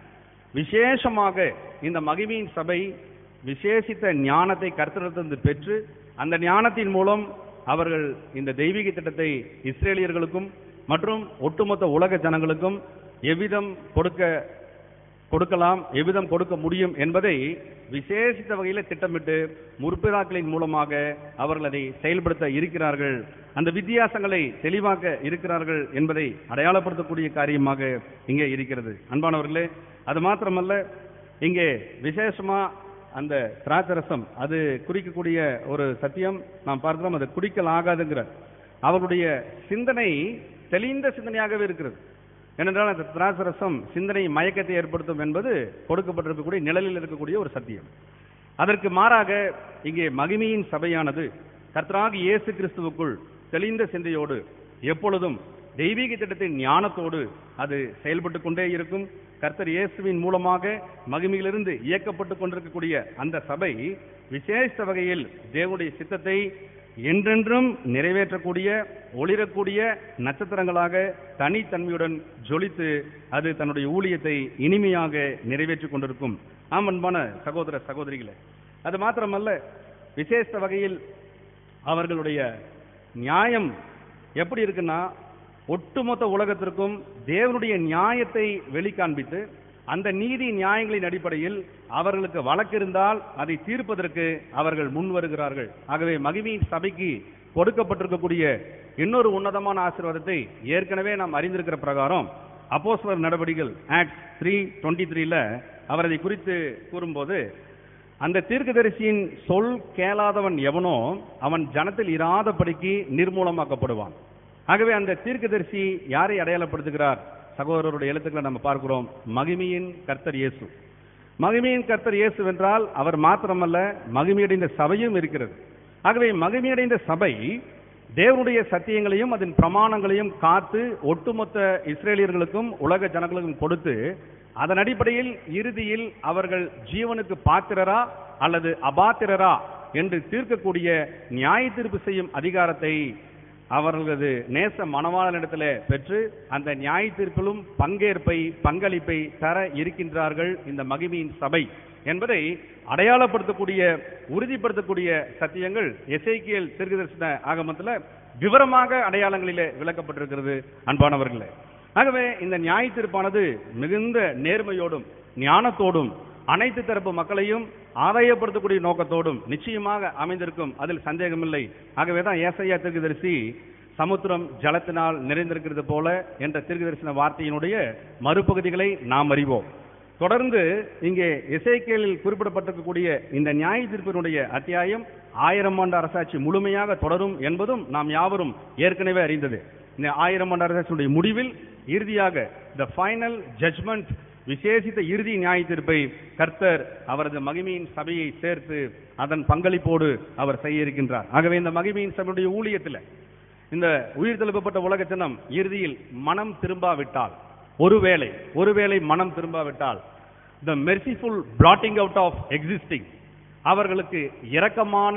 விசேஷமாக இந்த மகிமையின் சபை விசேஷித்த ஞானத்தை கருத்திலிருந்து பெற்று அந்த ஞானத்தின் மூலம் அவர்கள் இந்த தெய்வீக திட்டத்தை இஸ்ரேலியர்களுக்கும் மற்றும் ஒட்டுமொத்த உலக ஜனங்களுக்கும் எவ்விதம் கொடுக்க கொடுக்கலாம் எவ்விதம் கொடுக்க முடியும் என்பதை விசேஷித்த வகையில் திட்டமிட்டு முற்பிதாக்களின் மூலமாக அவர்கள் அதை செயல்படுத்த இருக்கிறார்கள் அந்த வித்தியாசங்களை தெளிவாக்க இருக்கிறார்கள் என்பதை அடையாளப்படுத்தக்கூடிய காரியமாக இங்கே இருக்கிறது அன்பானவர்களே அது மாத்திரமல்ல இங்கே விசேஷமா அந்த திராட்சரசம் அது குறிக்கக்கூடிய ஒரு சத்தியம் நாம் பார்க்கிறோம் அது குடிக்கல் ஆகாதுங்கிறார் அவர்களுடைய சிந்தனை தெளிந்த சிந்தனையாகவே இருக்கிறது ஏனென்றால் அந்த திராட்சரசம் சிந்தனை மயக்கத்தை ஏற்படுத்தும் என்பது கொடுக்கப்பட்டிருக்கக்கூடிய நிழலில் இருக்கக்கூடிய ஒரு சத்தியம் அதற்கு மாறாக இங்கே மகிமையின் சபையானது கர்த்தராக இயேசு கிறிஸ்துவுக்குள் தெளிந்த சிந்தையோடு எப்பொழுதும் தெய்வீக திட்டத்தின் ஞானத்தோடு அது செயல்பட்டு கொண்டே இருக்கும் கர்த்தர் இயேசுவின் மூலமாக மகிமையிலிருந்து இயக்கப்பட்டு கொண்டிருக்கக்கூடிய அந்த சபை விசேஷ வகையில் தேவனுடைய சித்தத்தை என்றென்றும் நிறைவேற்றக்கூடிய ஒளிரக்கூடிய நட்சத்திரங்களாக தனித்தன்மையுடன் ஜொலித்து அது தன்னுடைய ஊழியத்தை இனிமையாக நிறைவேற்றிக் கொண்டிருக்கும் ஆம் அன்பான சகோதர சகோதரிகளே அது மாத்திரமல்ல விசேஷ வகையில் அவர்களுடைய நியாயம் எப்படி இருக்குன்னா ஒட்டுமொத்த உலகத்திற்கும் தேவனுடைய நியாயத்தை வெளிக்காண்பித்து அந்த நீதி நியாயங்களின் அடிப்படையில் அவர்களுக்கு வழக்கு இருந்தால் அதை தீர்ப்பதற்கு அவர்கள் முன் வருகிறார்கள் ஆகவே மகிமையின் சபைக்கு கொடுக்கப்பட்டிருக்கக்கூடிய இன்னொரு உன்னதமான ஆசீர்வாதத்தை ஏற்கனவே நாம் அறிந்திருக்கிற பிரகாரம் அப்போஸ்தலர் நடவடிக்கைகள் ஆக்ட் த்ரீ டுவெண்ட்டி த்ரீல அவர் அதை குறித்து கூறும்போது அந்த தீர்க்கதரிசியின் சொல் கேளாதவன் எவனோ அவன் ஜனத்தில் இராதபடிக்கு நிர்மூலமாக்கப்படுவான் ஆகவே அந்த தீர்க்கதரிசி யாரை அடையாளப்படுத்துகிறார் சகோதரருடைய எழுத்துக்களை நம்ம பார்க்கிறோம் மகிமையின் கர்த்தர் இயேசு மகிமையின் கர்த்தர் இயேசு என்றால் அவர் மாத்திரமல்ல மகிமையடைந்த சபையும் இருக்கிறது ஆகவே மகிமையடைந்த சபை தேவனுடைய சத்தியங்களையும் அதன் பிரமாணங்களையும் காத்து ஒட்டுமொத்த இஸ்ரேலியர்களுக்கும் உலக ஜனங்களுக்கும் கொடுத்து அதன் அடிப்படையில் இறுதியில் அவர்கள் ஜீவனுக்கு பாத்திரரா அல்லது அபாத்திரரா என்று தீர்க்கக்கூடிய நியாய தீர்ப்பு செய்யும் அதிகாரத்தை அவர்களது நேச மனவாளனிடத்தில் பெற்று அந்த நியாய தீர்ப்பிலும் பங்கேற்பை பங்களிப்பை தர இருக்கின்றார்கள் இந்த மகிமையின் சபை என்பதை அடையாளப்படுத்தக்கூடிய உறுதிப்படுத்தக்கூடிய சத்தியங்கள் எசைக்கியல் தீர்க்கதரிசன ஆகமத்தில் விவரமாக அடையாளங்களிலே விளக்கப்பட்டிருக்கிறது அன்பானவர்களே ஆகவே இந்த நியாய தீர்ப்பானது மிகுந்த நேர்மையோடும் ஞானத்தோடும் அனைத்து தரப்பு மக்களையும் ஆதாயப்படுத்தக்கூடிய நோக்கத்தோடும் நிச்சயமாக அமைந்திருக்கும் அதில் சந்தேகமில்லை ஆகவே தான் ஏசையா தீர்க்கதரிசி சமுத்திரம் ஜலத்தினால் நிறைந்திருக்கிறது போல என்ற தீர்க்கதரிசன வார்த்தையினுடைய மறுபகுதிகளை நாம் அறிவோம் தொடர்ந்து இங்கே இசைக்கேலில் குறிப்பிடப்பட்டிருக்கக்கூடிய இந்த நியாய தீர்ப்பினுடைய அத்தியாயம் ஆயிரம் ஆண்டு அரசாட்சி முழுமையாக தொடரும் என்பதும் நாம் யாவரும் ஏற்கனவே அறிந்தது இந்த ஆயிரம் ஆண்டு அரசாட்சியுடைய முடிவில் இறுதியாக த ஃபைனல் ஜட்ஜ்மெண்ட் விசேஷித்த இறுதி நியாய தீர்ப்பை கர்த்தர் அவரது மகிமையின் சபையை சேர்த்து அதன் பங்களிப்போடு அவர் செய்ய இருக்கின்றார் ஆகவே இந்த மகிமையின் சபையுடைய ஊழியத்தில் இந்த உயிர் தெழுப்பப்பட்ட உலக ஜனம் இறுதியில் மனம் திரும்பாவிட்டால் ஒருவேளை ஒருவேளை மனம் திரும்பாவிட்டால் the merciful blotting out of existing அவர்களுக்கு இரக்கமான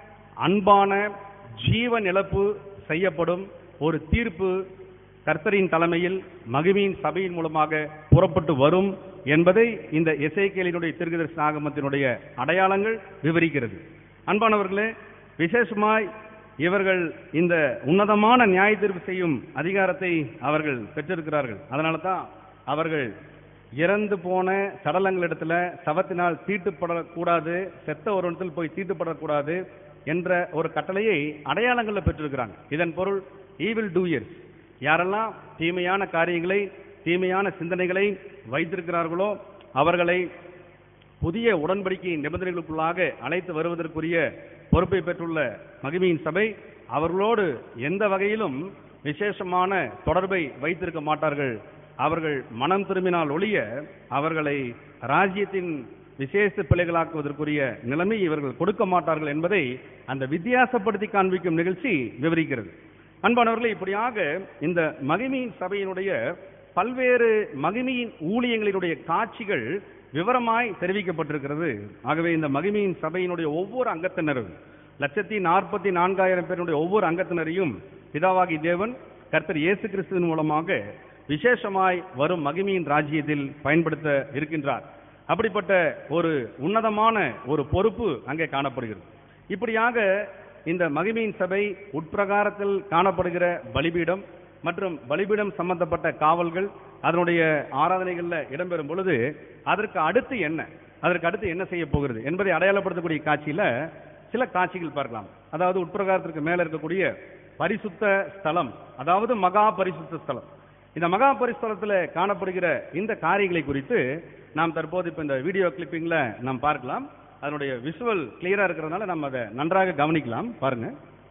அன்பான ஜீவன் இழப்பு செய்யப்படும் ஒரு தீர்ப்பு கர்த்தரின் தலைமையில் மகிமையின் சபையின் மூலமாக புறப்பட்டு வரும் என்பதை இந்த எசேக்கியலினுடைய திருகதர்சன ஆகமத்தினுடைய அடையாளங்கள் விவரிக்கிறது அன்பானவர்களே விசேஷமாய் இவர்கள் இந்த உன்னதமான நியாய தீர்ப்பு செய்யும் அதிகாரத்தை அவர்கள் பெற்றிருக்கிறார்கள் அதனால தான் அவர்கள் இறந்து போன சடலங்களிடத்துல சவத்தினால் தீட்டுப்படக்கூடாது செத்த ஒருவனத்தில் போய் தீட்டுப்படக்கூடாது என்ற ஒரு கட்டளையை அடையாளங்களில் பெற்றிருக்கிறாங்க இதன் பொருள் ஈவில் டூயர்ஸ் யாரெல்லாம் தீமையான காரியங்களை தீமையான சிந்தனைகளை வைத்திருக்கிறார்களோ அவர்களை புதிய உடன்படிக்கை நிபந்தனைகளுக்குள்ளாக அழைத்து வருவதற்குரிய பொறுப்பை பெற்றுள்ள மகிமையின் சபை அவர்களோடு எந்த வகையிலும் விசேஷமான தொடர்பை வைத்திருக்க மாட்டார்கள் அவர்கள் மனம் திரும்பினால் ஒழிய அவர்களை ராஜ்யத்தின் விசேஷ பிள்ளைகளாக்குவதற்குரிய நிலைமை இவர்கள் கொடுக்க மாட்டார்கள் என்பதை அந்த வித்தியாசப்படுத்தி காண்பிக்கும் நிகழ்ச்சி விவரிக்கிறது அன்பானவர்களே இப்படியாக இந்த மகிமையின் சபையினுடைய பல்வேறு மகிமையின் ஊழியங்களினுடைய காட்சிகள் விவரமாய் தெரிவிக்கப்பட்டிருக்கிறது ஆகவே இந்த மகிமையின் சபையினுடைய ஒவ்வொரு அங்கத்தினரும் லட்சத்தி நாற்பத்தி நான்காயிரம் பேருடைய ஒவ்வொரு அங்கத்தினரையும் பிதாவாகி தேவன் கர்த்தர் இயேசு கிறிஸ்துவின் மூலமாக விசேஷமாய் வரும் மகிமையின் ராஜ்யத்தில் பயன்படுத்த இருக்கின்றார் அப்படிப்பட்ட ஒரு உன்னதமான ஒரு பொறுப்பு அங்கே காணப்படுகிறது இப்படியாக இந்த மகிமையின் சபை உட்பிரகாரத்தில் காணப்படுகிற பலிபீடம் மற்றும் பலிபீடம் சம்பந்தப்பட்ட காவல்கள் அதனுடைய ஆராதனைகளில் இடம்பெறும் பொழுது அதற்கு அடுத்து என்ன அதற்கு அடுத்து என்ன செய்ய போகிறது என்பதை அடையாளப்படுத்தக்கூடிய காட்சியில சில காட்சிகள் பார்க்கலாம் அதாவது உட்பிரகாரத்திற்கு மேல இருக்கக்கூடிய பரிசுத்த ஸ்தலம் அதாவது மகா பரிசுத்த ஸ்தலம் இந்த மகா பரிசுத்தலத்தில் காணப்படுகிற இந்த காரியங்களை குறித்து நாம் தற்போது இப்போ இந்த வீடியோ கிளிப்பிங்ல நாம் பார்க்கலாம் அதனுடைய விஷுவல் கிளியரா இருக்கிறதுனால நம்ம அதை நன்றாக கவனிக்கலாம் பாருங்க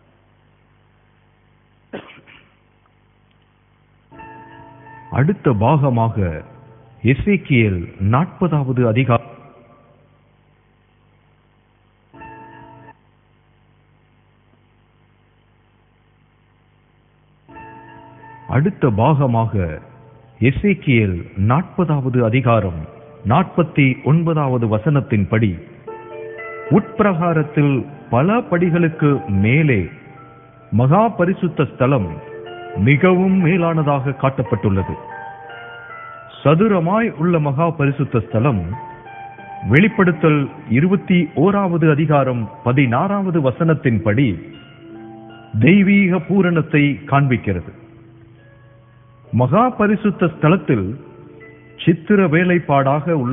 அடுத்த பாகமாக எசேக்கியேல் நாற்பதாவது அதிகாரம் அடுத்த பாகமாக எசேக்கியேல் நாற்பதாவது அதிகாரம் நாற்பத்தி ஒன்பதாவது வசனத்தின்படி உட்பிரகாரத்தில் பல படிகளுக்கு மேலே மகா பரிசுத்த ஸ்தலம் மிகவும் மேலானதாக காட்டப்பட்டுள்ளது சதுரமாய் உள்ள மகா பரிசுத்த ஸ்தலம் வெளிப்படுத்தல் இருபத்தி ஓராவது அதிகாரம் பதினாறாவது வசனத்தின்படி தெய்வீக பூரணத்தை காண்பிக்கிறது மகா பரிசுத்த ஸ்தலத்தில் சித்திர வேலைப்பாடாக உள்ள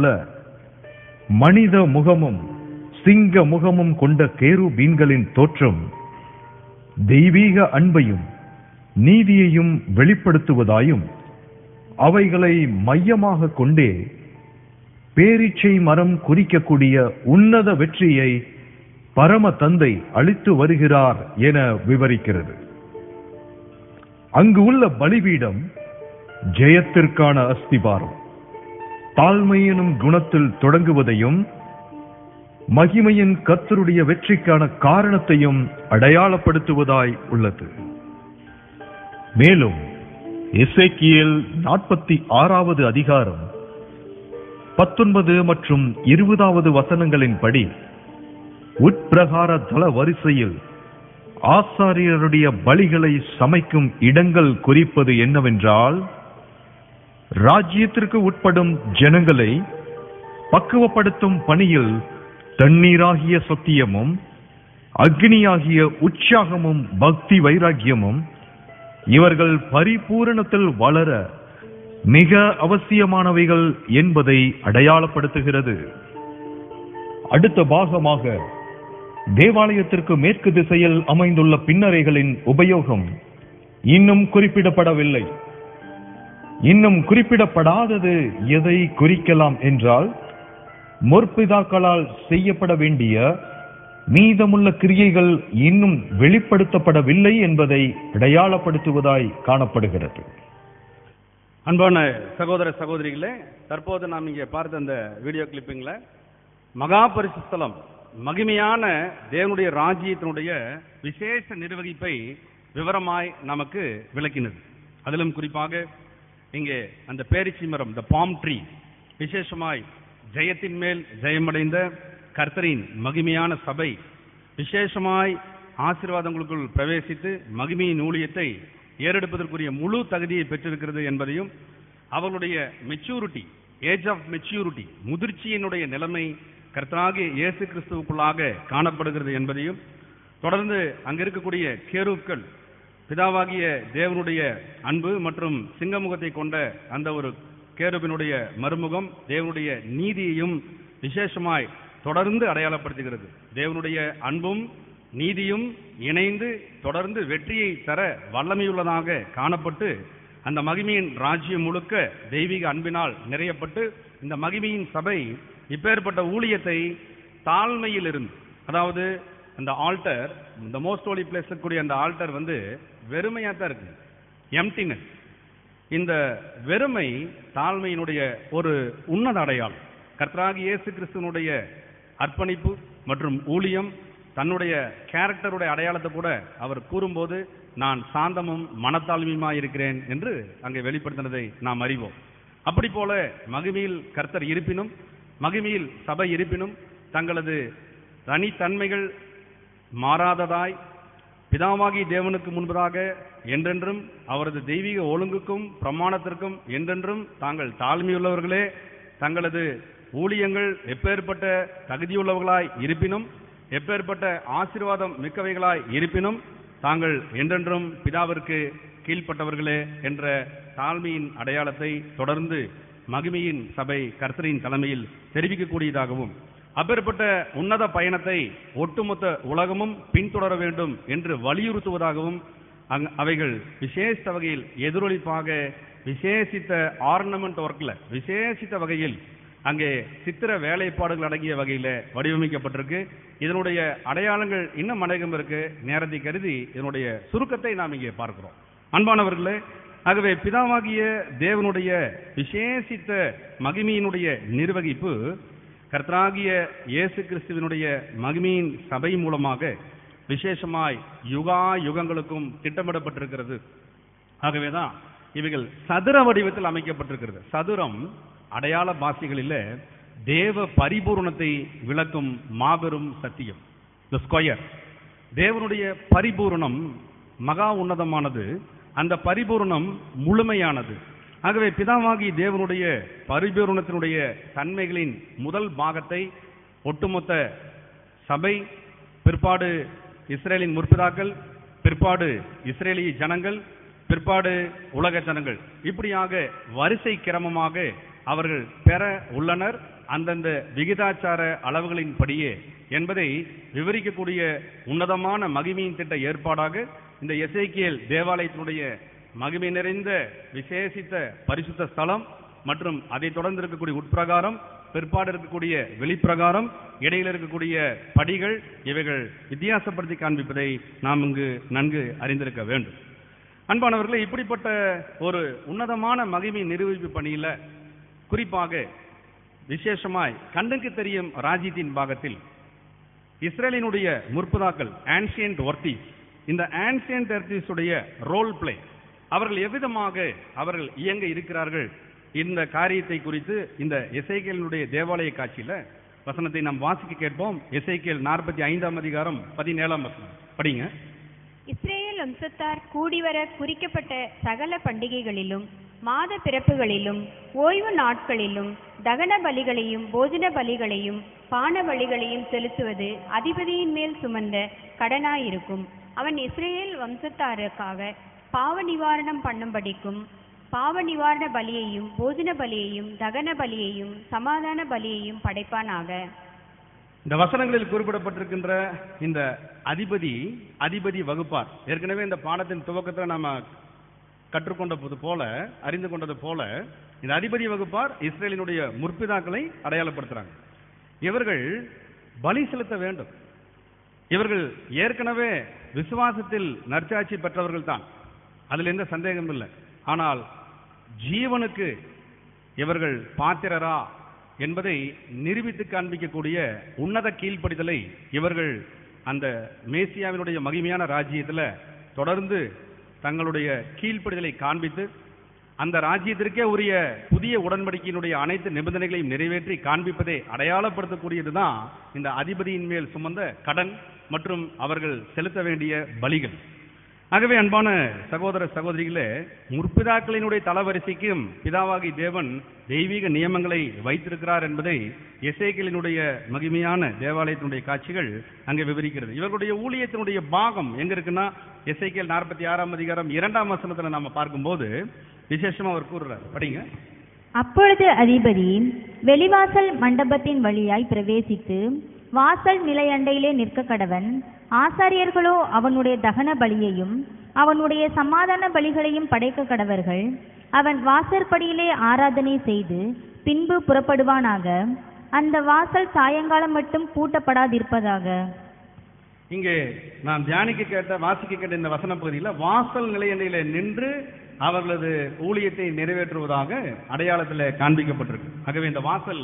மனித முகமும் சிங்க முகமும் கொண்ட கேருபீன்களின் தோற்றம் தெய்வீக அன்பையும் நீதியையும் வெளிப்படுத்துவதாயும் அவைகளை மையமாக கொண்டே பேரீச்சை மரம் குறிக்கக்கூடிய உன்னத வெற்றியை பரம தந்தை அளித்து வருகிறார் என விவரிக்கிறது அங்கு உள்ள பலிபீடம் ஜெயத்திற்கான அஸ்திபாரம் தாழ்மை எனும் குணத்தில் தொடங்குவதையும் மகிமையின் கத்தருடைய வெற்றிக்கான காரணத்தையும் அடையாளப்படுத்துவதாய் உள்ளது மேலும் எசேக்கியேல் நாற்பத்தி ஆறாவது அதிகாரம் பத்தொன்பது மற்றும் இருபதாவது வசனங்களின்படி உட்பிரகார தள வரிசையில் ஆசாரியருடைய பலிகளை சமைக்கும் இடங்கள் குறிப்பது என்னவென்றால் ராஜ்யத்திற்கு உட்படும் ஜனங்களை பக்குவப்படுத்தும் பணியில் தண்ணீராகிய சத்தியமும் அக்னியாகிய உற்சாகமும் பக்தி வைராக்கியமும் இவர்கள் பரிபூரணத்தில் வளர மிக அவசியமானவைகள் என்பதை அடையாளப்படுத்துகிறது அடுத்த பாகமாக தேவாலயத்திற்கு மேற்கு திசையில் அமைந்துள்ள பின்னரைகளின் உபயோகம் இன்னும் குறிப்பிடப்படவில்லை இன்னும் குறிப்பிடப்படாதது எதை குறிக்கலாம் என்றால் முற்பிதாக்களால் செய்யப்பட வேண்டிய மீதமுள்ள கிரியைகள் இன்னும் வெளிப்படுத்தப்படவில்லை என்பதை அடையாளப்படுத்துவதாய் காணப்படுகிறது அன்பான சகோதர சகோதரிகளே தற்போது நாம் இங்கே பார்த்த அந்த வீடியோ கிளிப்பிங்ல மகா பரிசுத்தலம் மகிமையான தேவனுடைய ராஜ்யத்தினுடைய விசேஷ நிர்வகிப்பை விவரமாய் நமக்கு விளக்கினது அதிலும் குறிப்பாக இங்கே அந்த பேரிச்சி மரம் த பாம் ட்ரீ விசேஷமாய் ஜெயத்தின் மேல் ஜெயமடைந்த கர்த்தரின் மகிமையான சபை விசேஷமாய் ஆசீர்வாதங்களுக்குள் பிரவேசித்து மகிமையின் ஊழியத்தை ஏறெடுப்பதற்குரிய முழு தகுதியை பெற்றிருக்கிறது என்பதையும் அவர்களுடைய மெச்சூரிட்டி ஏஜ் ஆஃப் மெச்சூரிட்டி முதிர்ச்சியினுடைய நிலைமை கர்த்தராகிய இயேசு கிறிஸ்துவுக்குள்ளாக காணப்படுகிறது என்பதையும் தொடர்ந்து அங்க இருக்கக்கூடிய கேருக்கள் பிதாவாகிய தேவனுடைய அன்பு மற்றும் சிங்கமுகத்தை கொண்ட அந்த ஒரு கேருபினுடைய மறுமுகம் தேவனுடைய நீதியையும் விசேஷமாய் தொடர்ந்து அடையாளப்படுத்துகிறது தேவனுடைய அன்பும் நீதியும் இணைந்து தொடர்ந்து வெற்றியை தர வல்லமையுள்ளதாக காணப்பட்டு அந்த மகிமையின் ராஜ்யம் முழுக்க தெய்வீக அன்பினால் நிறையப்பட்டு இந்த மகிமையின் சபை இப்பேற்பட்ட ஊழியத்தை தாழ்மையில் இருந்து அதாவது அந்த ஆல்டர் இந்த மோஸ்ட் ஹோலி பிளேஸ் கூடிய அந்த ஆல்டர் வந்து வெறுமையா தான் இருக்கு எம்டினஸ் இந்த வெறுமை தாழ்மையினுடைய ஒரு உன்னத அடையாளம் கர்த்தராகி இயேசு கிறிஸ்துவனுடைய அர்ப்பணிப்பு மற்றும் ஊழியம் தன்னுடைய கேரக்டருடைய அடையாளத்தை கூட அவர் கூறும்போது நான் சாந்தமும் மனத்தாழ்மையுமா இருக்கிறேன் என்று அங்கே வெளிப்படுத்தினதை நாம் அறிவோம் அப்படி போல மகிமையில் கர்த்தர் இருப்பினும் மகிமையில் சபை இருப்பினும் தங்களது தனித்தன்மைகள் மாறாததாய் பிதாவாகி தேவனுக்கு முன்பதாக என்றென்றும் அவரது தெய்வீக ஒழுங்குக்கும் பிரமாணத்திற்கும் என்றென்றும் தாங்கள் தாழ்மையுள்ளவர்களே தங்களது ஊழியங்கள் எப்பேற்பட்ட தகுதியுள்ளவர்களாய் இருப்பினும் எப்பேற்பட்ட ஆசீர்வாதம் மிக்கவைகளாய் இருப்பினும் தாங்கள் என்றென்றும் பிதாவிற்கு கீழ்ப்பட்டவர்களே என்ற தாழ்மையின் அடையாளத்தை தொடர்ந்து மகிமையின் சபை கர்த்தரின் தலைமையில் தெரிவிக்கக்கூடியதாகவும் அப்பேற்பட்ட உன்னத பயணத்தை ஒட்டுமொத்த உலகமும் பின்தொடர வேண்டும் என்று வலியுறுத்துவதாகவும் அங் அவைகள் விசேஷ வகையில் எதிரொலிப்பாக விசேஷித்த ஆர்னமெண்ட் ஒர்க்ல விசேஷித்த வகையில் அங்கே சித்திர வேலைப்பாடுகள் அடங்கிய வகையில் வடிவமைக்கப்பட்டிருக்கு இதனுடைய அடையாளங்கள் இன்னும் அநேகம் இருக்கு நேரத்தை கருதி இதனுடைய சுருக்கத்தை நாம் இங்கே பார்க்கிறோம் அன்பானவர்களே ஆகவே பிதாவாகிய தேவனுடைய விசேஷித்த மகிமையினுடைய நிர்வகிப்பு கர்த்தராகிய இயேசு கிறிஸ்துவினுடைய மகிமையின் சபை மூலமாக விசேஷமாய் யுகா யுகங்களுக்கும் திட்டமிடப்பட்டிருக்கிறது ஆகவேதான் இவைகள் சதுர வடிவத்தில் அமைக்கப்பட்டிருக்கிறது சதுரம் அடையாள பாஷைகளில் தேவ பரிபூரணத்தை விளக்கும் மாபெரும் சத்தியம் த ஸ்கொயர் தேவனுடைய பரிபூரணம் மகா உன்னதமானது அந்த பரிபூரணம் முழுமையானது ஆகவே பிதாவாகி தேவனுடைய பரிபூரணத்தினுடைய தன்மைகளின் முதல் பாகத்தை ஒட்டுமொத்த சபை பிற்பாடு இஸ்ரேலின் முற்பிதாக்கள் பிற்பாடு இஸ்ரேலிய ஜனங்கள் பிற்பாடு உலக ஜனங்கள் இப்படியாக வரிசை கிரமமாக அவர்கள் பெற உள்ளனர் அந்தந்த விகிதாச்சார அளவுகளின்படியே என்பதை விவரிக்கக்கூடிய உன்னதமான மகிமையின் திட்ட ஏற்பாடாக இந்த எசேக்கியேல் தேவாலயத்தினுடைய மகிமை நிறைந்த விசேஷித்த பரிசுத்த ஸ்தலம் மற்றும் அதை தொடர்ந்து இருக்கக்கூடிய உட்பிரகாரம் பிற்பாடு இருக்கக்கூடிய வெளிப்பிரகாரம் இடையில் இருக்கக்கூடிய படிகள் இவைகள் வித்தியாசப்படுத்தி காண்பிப்பதை நாம் இங்கு நன்கு அறிந்திருக்க வேண்டும் அன்பானவர்களே இப்படிப்பட்ட ஒரு உன்னதமான மகிமை நிரூபிப்பு பணியில குறிப்பாக விசேஷமாய் கண்ணுக்கு தெரியும் ராஜ்யத்தின் பாகத்தில் இஸ்ரேலினுடைய முற்புதாக்கள் ஆன்சியன்ட் ஒர்த்திஸ் இந்த ஆன்சியன்ட் ஒர்த்திஸ் உடைய ரோல் பிளே அவர்கள் எவ்விதமாக அவர்கள் இயங்க இருக்கிறார்கள் இந்த காரியத்தை குறித்து இந்த எசைக்கேலினுடைய தேவாலய காட்சியில வசனத்தை நாம் வாசிக்க கேட்போம் எசைக்கேல் நாற்பத்தி ஐந்தாம் அதிகாரம் பதினேழாம் வசனம் படிங்க இஸ்ரேல் வம்சத்தார் கூடிவர குறிக்கப்பட்ட சகல பண்டிகைகளிலும் மாத பிறப்புகளிலும் ஓய்வு நாட்களிலும் தகன பலிகளையும் போஜன பலிகளையும் பான பலிகளையும் செலுத்துவது அதிபதியின் மேல் சுமந்த கடனாயிருக்கும் அவன் இஸ்ரேல் வம்சத்தாருக்காக பாவ நிவாரணம் பண்ணும்படிக்கும் பாவ நிவாரண பலியையும் போஜன பலியையும் தகன பலியையும் சமாதான பலியையும் படைப்பானாக இந்த வசனங்களில் குறிப்பிடப்பட்டிருக்கின்ற இந்த அதிபதி அதிபதி வகுப்பார் ஏற்கனவே இந்த பாடத்தின் துவக்கத்தில் நாம கற்றுக்கொண்டது போல அறிந்து கொண்டது போல இந்த அதிபதி வகுப்பார் இஸ்ரேலினுடைய முற்பிதாக்களை அடையாளப்படுத்துறாங்க இவர்கள் பலி செலுத்த வேண்டும் இவர்கள் ஏற்கனவே விசுவாசத்தில் நற்சாட்சி பெற்றவர்கள் தான் அதில் எந்த சந்தேகமும் இல்லை ஆனால் ஜீவனுக்கு இவர்கள் பாத்திரரா என்பதை நிரூபித்து காண்பிக்கக்கூடிய உன்னத கீழ்ப்படிதலை இவர்கள் அந்த மேசியாவினுடைய மகிமையான ராஜ்யத்தில் தொடர்ந்து தங்களுடைய கீழ்ப்படிதலை காண்பித்து அந்த ராஜ்யத்திற்கே உரிய புதிய உடன்படிக்கையினுடைய அனைத்து நிபந்தனைகளையும் நிறைவேற்றி காண்பிப்பதை அடையாளப்படுத்தக்கூடியதுதான் இந்த அதிபதியின் மேல் சுமந்த கடன் மற்றும் அவர்கள் செலுத்த வேண்டிய பலிகள் ஆகவே அன்பான சகோதர சகோதரிகளே முற்பிதாக்களினுடைய தளவரிசைக்கும் பிதாவாகி தேவன் தெய்வீக நியமங்களை வைத்திருக்கிறார் என்பதை எசேக்கியலினுடைய மகிமையான தேவாலயத்தினுடைய காட்சிகள் அங்கே விவரிக்கிறது இவர்களுடைய ஊழியத்தினுடைய பாகம் எங்க இருக்குன்னா எசேக்கியல் நாற்பத்தி ஆறாம் அதிகாரம் இரண்டாம் வசனத்துல நாம பார்க்கும்போது விசேஷமா அவர் கூறுறார் படிங்க அப்பொழுது அதிபதி வெளிவாசல் மண்டபத்தின் வழியாய் பிரவேசித்து வாசல் நிலையண்டையிலே நிற்க கடவன் ஆசாரியர்களோ அவனுடைய தகன பலியையும் அவனுடைய சமாதான பலிகளையும் படைக்க கடவர்கள் அவன் வாசற்படியிலே ஆராதனை செய்து பின்பு புறப்படுவானாக அந்த வாசல் சாயங்காலம் மட்டும் பூட்டப்படாதிருப்பதாக இங்கே நாம் தியானிக்க கேட்ட வாசிக்க கேட்ட இந்த வசன பகுதியில் வாசல் நிலையண்டையில நின்று அவர்களது ஊழியத்தை நிறைவேற்றுவதாக அடையாளத்தில் காண்பிக்கப்பட்டிருக்கு ஆகவே இந்த வாசல்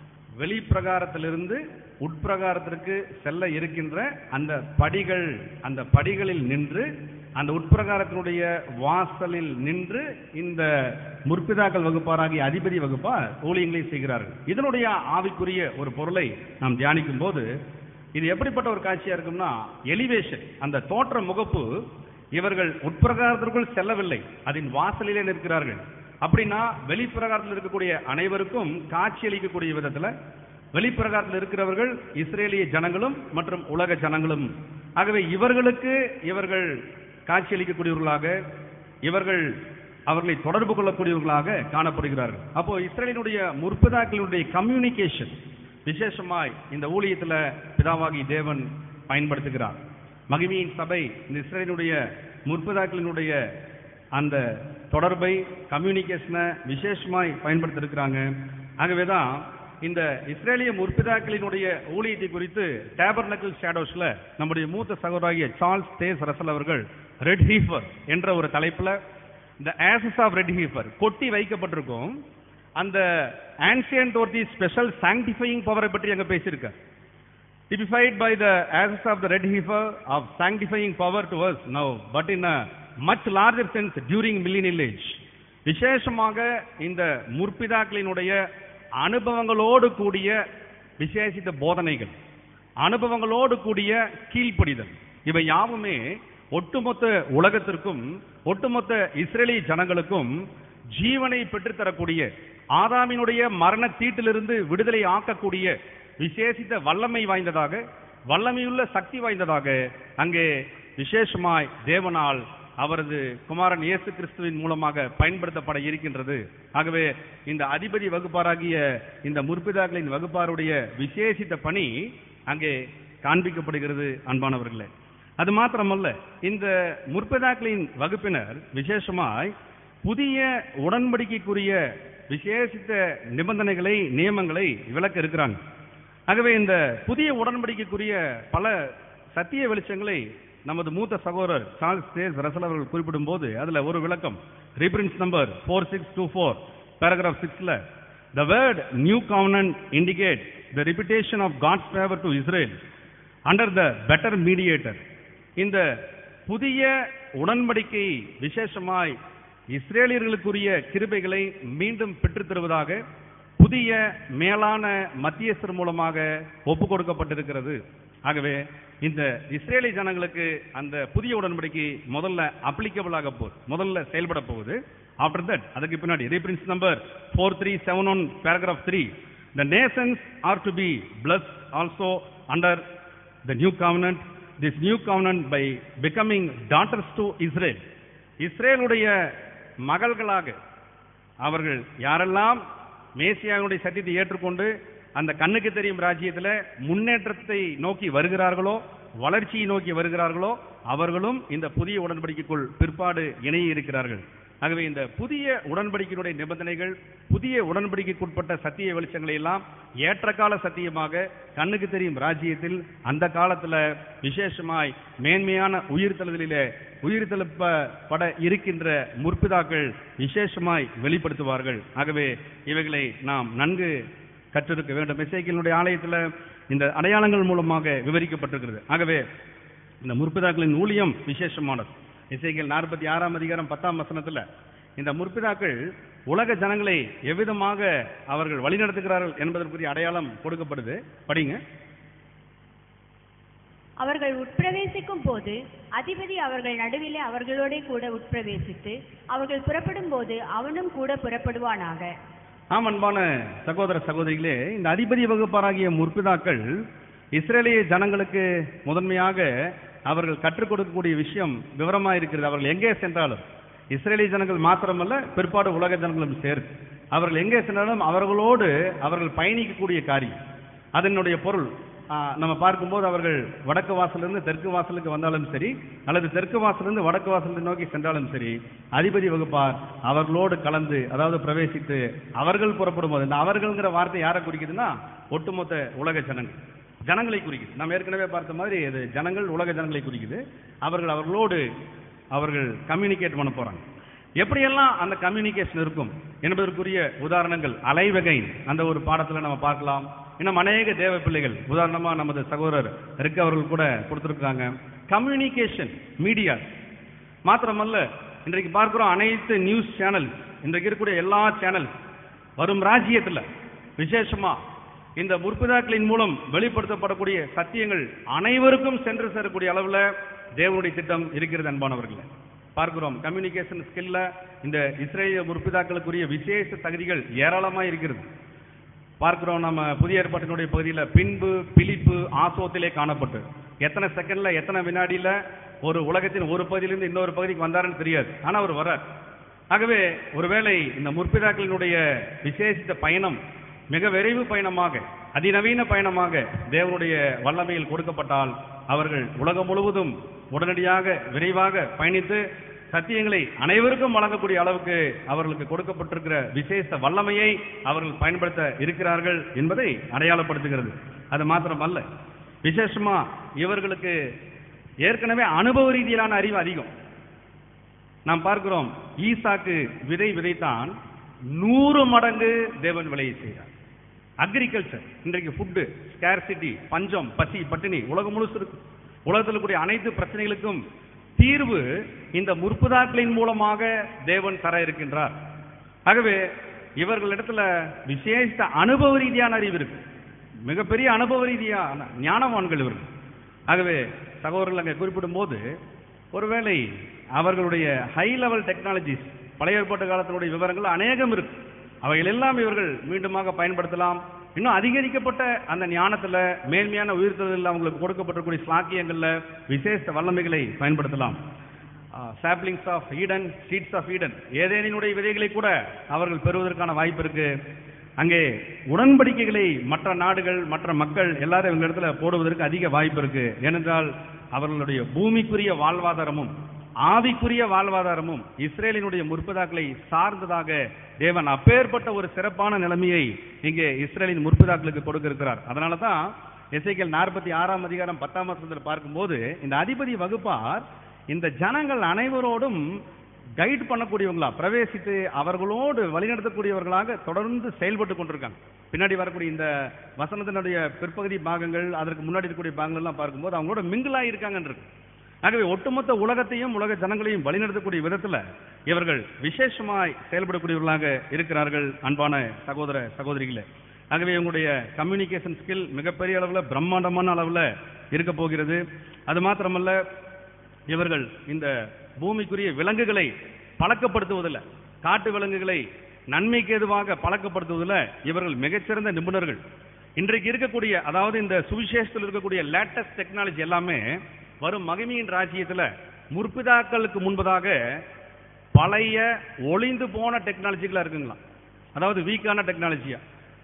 வெளிப்பிரகாரத்திலிருந்து உட்பிரகாரத்திற்கு செல்ல இருக்கின்ற அந்த படிகள் அந்த படிகளில் நின்று அந்த உட்பிரகாரத்தினுடைய வாசலில் நின்று இந்த முற்பிதாக்கள் வகுப்பாராகிய அதிபதி வகுப்பார் ஊழியங்களை செய்கிறார்கள் இதனுடைய ஆவிக்குரிய ஒரு பொருளை நாம் தியானிக்கும் போது இது எப்படிப்பட்ட ஒரு காட்சியா இருக்கும்னா எலிவேஷன் அந்த தோற்ற முகப்பு இவர்கள் உட்பிரகாரத்திற்குள் செல்லவில்லை அதன் வாசலிலே நிற்கிறார்கள் அப்படின்னா வெளிப்பிரகாரத்தில் இருக்கக்கூடிய அனைவருக்கும் காட்சி அளிக்கக்கூடிய விதத்துல வெளிப்பிரகாரத்தில் இருக்கிறவர்கள் இஸ்ரேலிய ஜனங்களும் மற்றும் உலக ஜனங்களும் ஆகவே இவர்களுக்கு இவர்கள் காட்சி அளிக்கக்கூடியவர்களாக இவர்கள் அவர்களை தொடர்பு கொள்ளக்கூடியவர்களாக காணப்படுகிறார்கள் அப்போ இஸ்ரேலினுடைய முற்பதாக்களினுடைய கம்யூனிகேஷன் விசேஷமாய் இந்த ஊழியத்துல பிதாவாகி தேவன் பயன்படுத்துகிறார் மகிமையின் சபை இந்த இஸ்ரேலினுடைய முற்பதாக்களினுடைய அந்த தொடர்பை கம்யூனிகேஷனை விசேஷமாய் பயன்படுத்தியிருக்கிறாங்க ஆகவேதான் இந்த இஸ்ரேலிய முற்பிதாக்களினுடைய ஊழியத்தை குறித்து டேபர்னக்கிள் ஷேடோஸ்ல நம்முடைய மூத்த சகோதராகிய சார்ல்ஸ் தேஸ் ரசல் அவர்கள் ரெட் ஹீஃபர் என்ற ஒரு தலைப்புல இந்த ஆசஸ் ஆஃப் ரெட் ஹீஃபர் கொட்டி வைக்கப்பட்டிருக்கும் அந்த ஆன்சியன்ட் ஒரு ஸ்பெஷல் சாங்டிஃபையிங் பவரை பற்றி அங்க பேசியிருக்கார் typified by the ashes of the red heifer of sanctifying power to us now, but in a much larger sense during millennial age. விசேஷமாக இந்த முற்பிதாக்களினுடைய அனுபவங்களோடு கூடிய விசேஷித்த போதனைகள் அனுபவங்களோடு கூடிய கீழ்ப்படிதல் இவை யாவுமே ஒட்டுமொத்த உலகத்திற்கும் ஒட்டுமொத்த இஸ்ரேலிய ஜனங்களுக்கும் ஜீவனை பெற்றுத்தரக்கூடிய ஆதாமினுடைய மரண தீட்டிலிருந்து விடுதலை ஆக்கக்கூடிய விசேஷித்த வல்லமை வாய்ந்ததாக வல்லமையுள்ள சக்தி வாய்ந்ததாக அங்கே விசேஷமாய் தேவனால் அவரது குமாரன் இயேசு கிறிஸ்துவின் மூலமாக பயன்படுத்தப்பட இருக்கின்றது ஆகவே இந்த அதிபதி வகுப்பாராகிய இந்த முற்பிதாக்களின் வகுப்பாருடைய விசேஷித்த பணி அங்கே காண்பிக்கப்படுகிறது அன்பானவர்களே அது மாத்திரமல்ல இந்த முற்பிதாக்களின் வகுப்பினர் விசேஷமாய் புதிய உடன்படிக்கைக்குரிய விசேஷித்த நிபந்தனைகளை நியமங்களை விளக்க இருக்கிறாங்க ஆகவே இந்த புதிய உடன்படிக்கைக்குரிய பல சத்திய வெளிச்சங்களை நமது மூத்த சகோதரர் சார்ல்ஸ் தேஸ் ரசல் அவர்கள் குறிப்பிடும் போது அதுல ஒரு விளக்கம் reference number four six two four paragraph சிக்ஸ்ல the word new covenant indicate the repetition of God's favour to Israel under the better mediator இந்த புதிய உடன்படிக்கை விசேஷமாய் இஸ்ரேலியர்களுக்குரிய கிருபைகளை மீண்டும் பெற்றுத் தருவதாக புதிய மேலான மத்தியஸ்தர் மூலமாக ஒப்பு கொடுக்கப்பட்டிருக்கிறது ஆகவே இந்த இஸ்ரேலி ஜனங்களுக்கு அந்த புதிய உடன்படிக்கை முதல்ல அப்ளிகபிள் ஆக போகுது முதல்ல செயல்பட போகுது ஆஃப்டர் தட் அதுக்கு பின்னாடி reference number four three seven one paragraph three the nations are to be bless also under the new covenant this new covenant by becoming daughters to Israel இஸ்ரேலுடைய மகள்களாக அவர்கள் யாரெல்லாம் மேசியாவுடைய சத்தியத்தை ஏற்றுக்கொண்டு அந்த கண்ணுக்கு தெரியும் ராஜ்யத்தில் முன்னேற்றத்தை நோக்கி வருகிறார்களோ வளர்ச்சியை நோக்கி வருகிறார்களோ அவர்களும் இந்த புதிய உடன்படிக்கைக்குள் பிற்பாடு இணைய இருக்கிறார்கள் ஆகவே இந்த புதிய உடன்படிக்கையினுடைய நிபந்தனைகள் புதிய உடன்படிக்கைக்குட்பட்ட சத்திய வெளிச்சங்களை எல்லாம் ஏற்றகால சத்தியமாக கண்ணுக்கு தெரியும் ராஜ்யத்தில் அந்த காலத்துல விசேஷமாய் மேன்மையான உயிர்த்தெழுதலிலே உயிர்த்தெழுப்பப்பட இருக்கின்ற முற்பிதாக்கள் விசேஷமாய் வெளிப்படுத்துவார்கள் ஆகவே இவைகளை நாம் நன்கு கற்றிருக்க வேண்டும் இசைக்கினுடைய ஆலயத்தில் இந்த அடையாளங்கள் மூலமாக விவரிக்கப்பட்டிருக்கிறது ஆகவே இந்த முற்பிதாக்களின் ஊழியம் விசேஷமானது இசைகள் நாற்பத்தி ஆறாம் அதிகாரம் பத்தாம் வசனத்துல இந்த முற்பிதாக்கள் உலக ஜனங்களை எவ்விதமாக அவர்கள் வழிநடத்துகிறார்கள் என்பதற்குரிய அடையாளம் கொடுக்கப்படுது படிங்க அவர்கள் உட்பிரவேசிக்கும் போது அதிபதி அவர்கள் நடுவிலே அவர்களோட கூட உட்பிரவேசித்து அவர்கள் புறப்படும் போது அவனும் கூட புறப்படுவானாக ஆம் அன்பான சகோதர சகோதரிகளே இந்த அதிபதி வகுப்பாராகிய முற்பிதாக்கள் இஸ்ரேலிய ஜனங்களுக்கு முதன்மையாக அவர்கள் கற்றுக் கொடுக்கக்கூடிய விஷயம் விவரமா இருக்கிறது அவர்கள் எங்கே சென்றாலும் இஸ்ரேலிய ஜனங்கள் மாத்திரமல்ல பிற்பாடு உலக ஜனங்களும் சேர்த்து அவர்கள் எங்கே சென்றாலும் அவர்களோடு அவர்கள் பயணிக்கக்கூடிய காரியம் அதனுடைய பொருள் ஆ, நம்ம பார்க்கும்போது அவர்கள் வடக்கு வாசலிருந்து தெற்கு வாசலுக்கு வந்தாலும் சரி அல்லது தெற்கு வாசலிருந்து வடக்கு வாசலை நோக்கி சென்றாலும் சரி அதிபதி வகுப்பார் அவர்களோடு கலந்து அதாவது பிரவேசித்து அவர்கள் புறப்படும் போது இந்த அவர்கள்ங்கிற வார்த்தை யாரை குறிக்குதுன்னா ஒட்டுமொத்த உலக ஜனங்கள் ஜனங்களை குறிக்குது நாம் ஏற்கனவே பார்த்த மாதிரி இது ஜனங்கள் உலக ஜனங்களை குறிக்குது அவர்கள் அவர்களோடு அவர்கள் கம்யூனிகேட் பண்ண போறாங்க எப்படியெல்லாம் அந்த கம்யூனிகேஷன் இருக்கும் என்பதற்குரிய உதாரணங்கள் அலைவகை அந்த ஒரு பாடத்துல நம்ம பார்க்கலாம் இன்னும் அநேக தேவ பிள்ளைகள் உதாரணமா நமது சகோதரர் ரிக் அவர்கள் கூட கொடுத்திருக்காங்க கம்யூனிகேஷன் மீடியா மாத்திரமல்ல இன்றைக்கு பார்க்கிறோம் அனைத்து நியூஸ் சேனல் இன்றைக்கு இருக்கக்கூடிய எல்லா சேனல் வரும் ராஜ்யத்துல விசேஷமா இந்த முற்பிதாக்களின் மூலம் வெளிப்படுத்தப்படக்கூடிய சத்தியங்கள் அனைவருக்கும் சென்று சேரக்கூடிய அளவுல தேவனுடைய திட்டம் இருக்கிறது அன்பானவர்களே பார்க்கிறோம் கம்யூனிகேஷன் ஸ்கில்ல இந்த இஸ்ரேலிய முற்பிதாக்களுக்குரிய விசேஷ தகுதிகள் ஏராளமா இருக்கிறது பார்க்கிறோம் நம்ம புதிய ஏற்பாட்டினுடைய பகுதியில பின்பு பிலிப்பு ஆசோத்திலே காணப்பட்டு எத்தனை செகண்ட்ல எத்தனை வினாடியில ஒரு உலகத்தின் ஒரு பகுதியிலிருந்து இன்னொரு பகுதிக்கு வந்தாருன்னு தெரியாது ஆனா அவர் வர்றார் ஆகவே ஒருவேளை இந்த முற்பிதாக்களினுடைய விசேஷித்த பயணம் மிக விரைவு பயணமாக அதிநவீன பயணமாக தேவனுடைய வல்லமையில் கொடுக்கப்பட்டால் அவர்கள் உலகம் முழுவதும் உடனடியாக விரைவாக பயணித்து சத்தியங்களை அனைவருக்கும் வழங்கக்கூடிய அளவுக்கு அவர்களுக்கு கொடுக்கப்பட்டிருக்கிற விசேஷ வல்லமையை அவர்கள் பயன்படுத்த இருக்கிறார்கள் என்பதை அடையாளப்படுத்துகிறது அது மாத்திரமல்ல விசேஷமா இவர்களுக்கு ஏற்கனவே அனுபவ ரீதியிலான அறிவு அதிகம் நாம் பார்க்கிறோம் ஈசாக்கு விதை விதைத்தான் நூறு மடங்கு தேவன் விளைய செய்கிறார் அக்ரிகல்ச்சர் இன்றைக்கு ஃபுட்டு ஸ்கேர்சிட்டி பஞ்சம் பசி பட்டினி உலகம் முழுசு இருக்கு உலகத்தில் இருக்கக்கூடிய அனைத்து பிரச்சனைகளுக்கும் தீர்வு இந்த முற்புதாக்களின் மூலமாக தேவன் தர இருக்கின்றார் ஆகவே இவர்களிடத்துல விசேஷ அனுபவ ரீதியான அறிவு இருக்கு மிகப்பெரிய அனுபவ ரீதியான ஞானவான்கள் இவர்கள் ஆகவே சகோதரர்கள் அங்கே குறிப்பிடும் போது ஒருவேளை அவர்களுடைய ஹை லெவல் டெக்னாலஜிஸ் பழைய ஏற்பாட்டு காலத்தினுடைய விவரங்கள் அநேகம் இருக்கு அவைகள் எல்லாம் இவர்கள் மீண்டுமாக பயன்படுத்தலாம் இன்னும் அதிகரிக்கப்பட்ட அந்த ஞானத்துல மேன்மையான உயிர்த்தலில் அவங்களுக்கு கொடுக்கப்பட்டிருக்கூடிய ஸ்லாக்கியங்கள்ல விசேஷ வல்லமைகளை பயன்படுத்தலாம் saplings of Eden seeds of Eden ஏதேனினுடைய விதைகளை கூட அவர்கள் பெறுவதற்கான வாய்ப்பு இருக்கு அங்கே உடன்படிக்கைகளை மற்ற நாடுகள் மற்ற மக்கள் எல்லாரும் இவங்க இடத்துல போடுவதற்கு அதிக வாய்ப்பு இருக்கு ஏனென்றால் அவர்களுடைய பூமிக்குரிய வாழ்வாதாரமும் ஆவிக்குரிய வாழ்வாதாரமும் இஸ்ரேலினுடைய முற்பதாக்களை சார்ந்ததாக தேவன் அப்பேற்பட்ட ஒரு சிறப்பான நிலைமையை இங்கே இஸ்ரேலின் முற்பதாக்களுக்கு கொடுக்க இருக்கிறார் அதனால தான் எஸ்ஐகேல் நாற்பத்தி ஆறாம் அதிகாரம் பத்தாம் வசனத்தில் பார்க்கும்போது இந்த அதிபதி வகுப்பார் இந்த ஜனங்கள் அனைவரோடும் கைட் பண்ணக்கூடியவங்களா பிரவேசித்து அவர்களோடு வழிநடத்தக்கூடியவர்களாக தொடர்ந்து செயல்பட்டு கொண்டிருக்காங்க பின்னாடி வரக்கூடிய இந்த வசனத்தினுடைய பிற்பகுதி பாகங்கள் அதற்கு முன்னாடி இருக்கக்கூடிய பாகங்கள் எல்லாம் பார்க்கும்போது அவங்களோட மிங்கிளாக இருக்காங்கன்னு இருக்கு ஆகவே ஒட்டுமொத்த உலகத்தையும் உலக ஜனங்களையும் வழிநடத்தக்கூடிய விதத்துல இவர்கள் விசேஷமாய் செயல்படக்கூடியவர்களாக இருக்கிறார்கள் அன்பான சகோதர சகோதரிகளே ஆகவே இவங்களுடைய கம்யூனிகேஷன் ஸ்கில் மிகப்பெரிய அளவுல பிரம்மாண்டமான அளவுல இருக்க போகிறது அது மாத்திரமல்ல இவர்கள் இந்த பூமிக்குரிய விலங்குகளை பழக்கப்படுத்துவதில் காட்டு விலங்குகளை நன்மைக்கு எதுவாக பழக்கப்படுத்துவதில் இவர்கள் மிகச்சிறந்த நிபுணர்கள் இன்றைக்கு இருக்கக்கூடிய அதாவது இந்த சுவிசேஷத்தில் இருக்கக்கூடிய லேட்டஸ்ட் டெக்னாலஜி எல்லாமே வரும் மகிமையின் ராஜ்யத்துல முற்பிதாக்களுக்கு முன்பதாக பழைய ஒளிந்து போன டெக்னாலஜிகளா இருக்குங்களா அதாவது வீக்கான டெக்னாலஜியா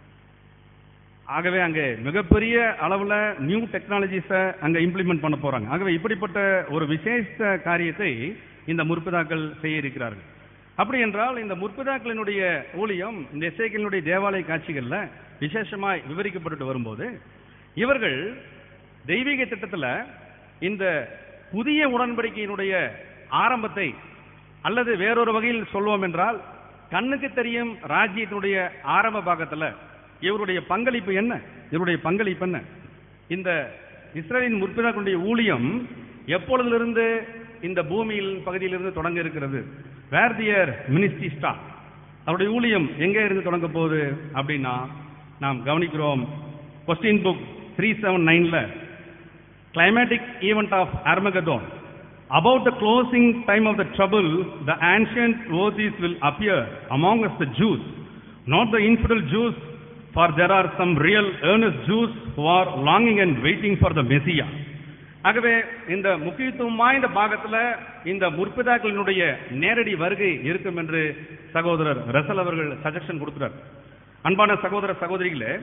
ஆகவே அங்கே மிகப்பெரிய அளவுல நியூ டெக்னாலஜிஸை அங்க இம்ப்ளிமெண்ட் பண்ண போறாங்க ஆகவே இப்படிப்பட்ட ஒரு விசேஷ காரியத்தை இந்த முற்பிதாக்கள் செய்ய இருக்கிறார்கள் அப்படி என்றால் இந்த முற்பிதாக்களினுடைய ஊழியம் இந்த இசைகளினுடைய தேவாலய காட்சிகள்ல விசேஷமாய் விவரிக்கப்பட்டு வரும்போது இவர்கள் தெய்வீக திட்டத்துல இந்த புதிய உடன்படிக்கையினுடைய ஆரம்பத்தை அல்லது வேறொரு வகையில் சொல்வோம் என்றால் கண்ணுக்கு தெரியும் ராஜ்யத்தினுடைய ஆரம்ப பாகத்துல இவருடைய பங்களிப்பு என்ன இவருடைய பங்களிப்பு என்ன இந்த இஸ்ரேலின் முற்பிதாக்களுடைய ஊழியம் எப்பொழுதிலிருந்து இந்த பூமியில் பகுதியிலிருந்து தொடங்க இருக்கிறது வேர் தியர் மினிஸ்ட்ரி ஸ்டா அவருடைய ஊழியம் எங்க இருந்து தொடங்க போகுது அப்படின்னா நாம் கவனிக்கிறோம் கொஸ்டின் புக் த்ரீ செவன் நைன்ல climatic event of Armageddon. About the closing time of the trouble, the ancient worthies will appear among us the Jews, not the infidel Jews, for there are some real earnest Jews who are longing and waiting for the Messiah. ஆகவே இந்த முக்கியத்துவம் வாய்ந்த பாகத்துல இந்த முற்பிதாக்களினுடைய நேரடி வருகை இருக்கும் என்று சகோதரர் ரசல் அவர்கள் சஜஷன் கொடுக்கிறார் அன்பான சகோதர சகோதரிகளே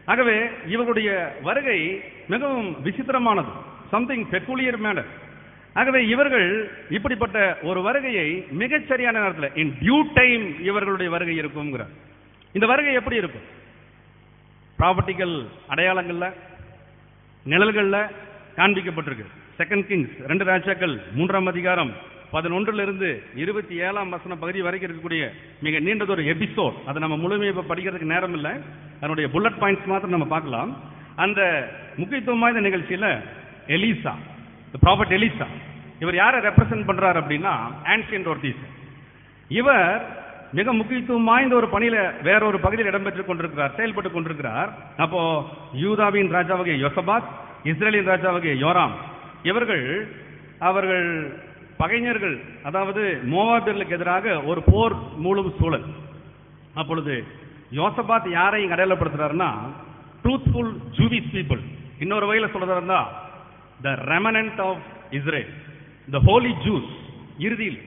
ஆகவே இவர்களுடைய வருகை மிகவும் விசித்திரமானது சம்திங் பெக்குலியர் மேனர் ஆகவே இவர்கள் இப்படிப்பட்ட ஒரு வருகையை மிகச்சரியான நேரத்தில் இன் டியூ டைம் இவர்களுடைய வருகை இருக்கும்ங்கிறார் இந்த வருகை எப்படி இருக்கும் ப்ராப்பர்ட்டிகள் அடையாளங்கள்ல நிழல்கள்ல காண்பிக்கப்பட்டிருக்கு செகண்ட் கிங்ஸ் ரெண்டு ராஜாக்கள் மூன்றாம் அதிகாரம் பதினொன்றுல இருந்து இருபத்தி ஏழாம் வசன பகுதி வரைக்கும் இருக்கக்கூடிய மிக நீண்டதொரு எபிசோட் அதை நம்ம முழுமையை இப்ப படிக்கிறதுக்கு நேரம் இல்லை அதனுடைய புல்லட் பாயிண்ட்ஸ் மாத்திரம் நம்ம பார்க்கலாம் அந்த முக்கியத்துவம் வாய்ந்த நிகழ்ச்சியில எலிசா ப்ராபர்ட் எலிசா இவர் யாரை ரெப்ரசன்ட் பண்றாரு அப்படின்னா ஆன்சியன்ட் ஒர்தீஸ் இவர் மிக முக்கியத்துவம் வாய்ந்த ஒரு பணியில வேற ஒரு பகுதியில் இடம்பெற்றுக் கொண்டிருக்கிறார் செயல்பட்டு கொண்டிருக்கிறார் அப்போ யூதாவின் ராஜாவாகிய யோசபாத் இஸ்ரேலின் ராஜாவாகிய யோராம் இவர்கள் அவர்கள் பகைஞர்கள் அதாவது மோவாபியர்களுக்கு எதிராக ஒரு போர் மூலம் சூழல் அப்பொழுது யோசபாத் யாரை இங்க அடையாளப்படுத்துறாருன்னா ட்ரூத்ஃபுல் ஜூவிஸ் பீப்புள் இன்னொரு வகையில் சொல்றதா the remnant of Israel the holy Jews இறுதியில்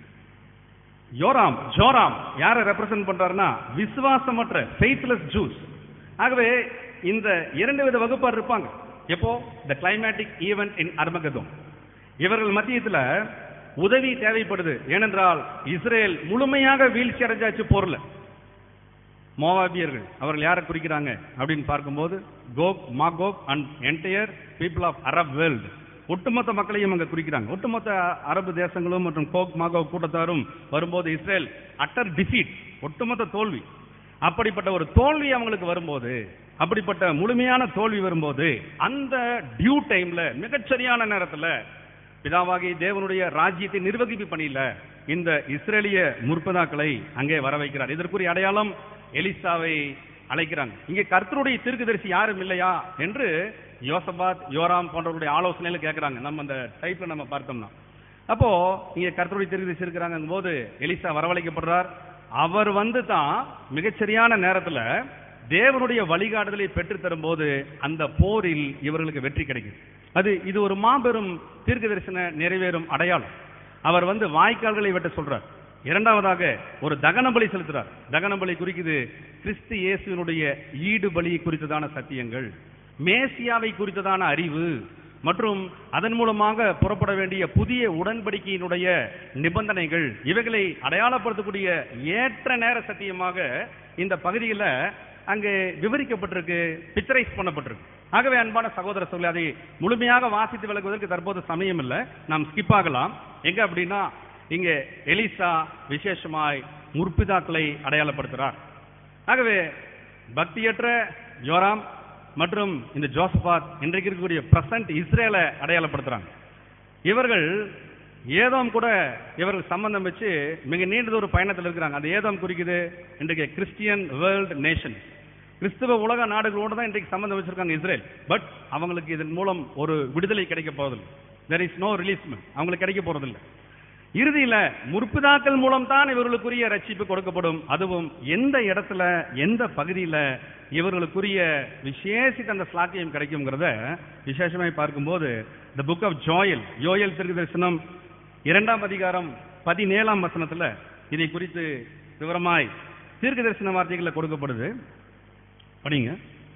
யோராம் ஜோராம் யாரை ரெப்ரசன்ட் பண்றாருன்னா விசுவாசமற்ற ஃபெய்த்லெஸ் ஜூஸ் ஆகவே இந்த இரண்டு வித வகுப்பார் இருப்பாங்க எப்போ த கிளைமேட்டிக் ஈவென்ட் இன் அர்மகதம் இவர்கள் மத்தியத்துல உதவி தேவைப்படுது ஏனென்றால் இஸ்ரேல் முழுமையாக வீழ்ச்சி அடைஞ்சாச்சு போர்ல மோவாபியர்கள் அவர்கள் யாரை குறிக்கிறாங்க அப்படின்னு பார்க்கும்போது Gog Magog and entire people of Arab world ஒட்டுமொத்த மக்களையும் அங்க குறிக்கிறாங்க ஒட்டுமொத்த அரபு தேசங்களும் மற்றும் கோக் மாகோக் கூட்டத்தாரும் வரும்போது இஸ்ரேல் அட்டர் டிஃபீட் ஒட்டுமொத்த தோல்வி அப்படிப்பட்ட ஒரு தோல்வி அவங்களுக்கு வரும்போது அப்படிப்பட்ட முழுமையான தோல்வி வரும்போது அந்த டியூ டைம்ல மிகச்சரியான நேரத்துல பிதாவாகி தேவனுடைய ராஜ்யத்தை நிர்வகிப்பு பணியில இந்த இஸ்ரேலிய முற்பதாக்களை அங்கே வர வைக்கிறார் இதற்குரிய அடையாளம் எலிசாவை அழைக்கிறாங்க இங்கே கர்த்தருடைய தீர்க்கதரிசி யாரும் இல்லையா என்று யோசபாத் யோராம் போன்றவருடைய ஆலோசனையில கேட்கறாங்க நம்ம அந்த டைப்ல நம்ம பார்த்தோம்னா அப்போ இங்க கர்த்தருடைய தீர்க்கதரிசி இருக்கிறாங்க போது எலிசா வரவழைக்கப்படுறார் அவர் வந்து தான் மிகச்சரியான நேரத்துல தேவனுடைய வழிகாட்டுதலை பெற்று தரும்போது அந்த போரில் இவர்களுக்கு வெற்றி கிடைக்கும் அது இது ஒரு மாபெரும் தீர்க்க தரிசன நிறைவேறும் அடையாளம் அவர் வந்து வாய்க்கால்களை வெட்ட சொல்றார் இரண்டாவதாக ஒரு தகன பலி செலுத்துறார் தகன பலி குறிக்குது கிறிஸ்து இயேசுவினுடைய ஈடு பலி குறித்ததான சத்தியங்கள் மேசியாவை குறித்ததான அறிவு மற்றும் அதன் மூலமாக புறப்பட வேண்டிய புதிய உடன்படிக்கையினுடைய நிபந்தனைகள் இவைகளை அடையாளப்படுத்தக்கூடிய ஏற்ற நேர சத்தியமாக இந்த பகுதியில் அங்கே விவரிக்கப்பட்டிருக்கு பிக்சரைஸ் பண்ணப்பட்டிருக்கு ஆகவே அன்பான சகோதர சொல்லி அதை முழுமையாக வாசித்து விளக்குவதற்கு தற்போது சமயம் இல்லை நாம் ஸ்கிப் ஆகலாம் எங்க அப்படின்னா இங்கே எலிசா விசேஷமாய் முற்பிதாக்களை அடையாளப்படுத்துகிறார் ஆகவே பக்தியற்ற யோராம் மற்றும் இந்த ஜோசபாத் இன்றைக்கு இருக்கக்கூடிய பிரசன்ட் இஸ்ரேலை அடையாளப்படுத்துறாங்க இவர்கள் ஏதோம் கூட இவர்கள் சம்பந்தம் வச்சு மிக நீண்டது ஒரு பயணத்தில் இருக்கிறாங்க அந்த ஏதோம் குறிக்குது இன்றைக்கு கிறிஸ்டியன் வேர்ல்டு நேஷன் கிறிஸ்துவ உலக நாடுகளோடு தான் இன்றைக்கு சம்பந்தம் வச்சிருக்காங்க இஸ்ரேல் பட் அவங்களுக்கு இதன் மூலம் ஒரு விடுதலை கிடைக்க போவதில்லை தெர் இஸ் நோ ரிலீஸ்மெண்ட் அவங்களுக்கு கிடைக்க போறதில்லை இறுதியில முற்பிதாக்கள் மூலம் தான் இவர்களுக்குரிய ரட்சிப்பு கொடுக்கப்படும் அதுவும் எந்த இடத்துல எந்த பகுதியில இவர்களுக்குரிய விசேஷித்த அந்த ஸ்லாக்கியம் கிடைக்குங்கிறத விசேஷமாய் பார்க்கும்போது த புக் ஆஃப் ஜோயல் யோயல் திருக்கு தரிசனம் இரண்டாம் அதிகாரம் பதினேழாம் வசனத்துல இதை குறித்து விவரமாய் தீர்க்க தரிசன வார்த்தைகளில் கொடுக்கப்படுது படிங்க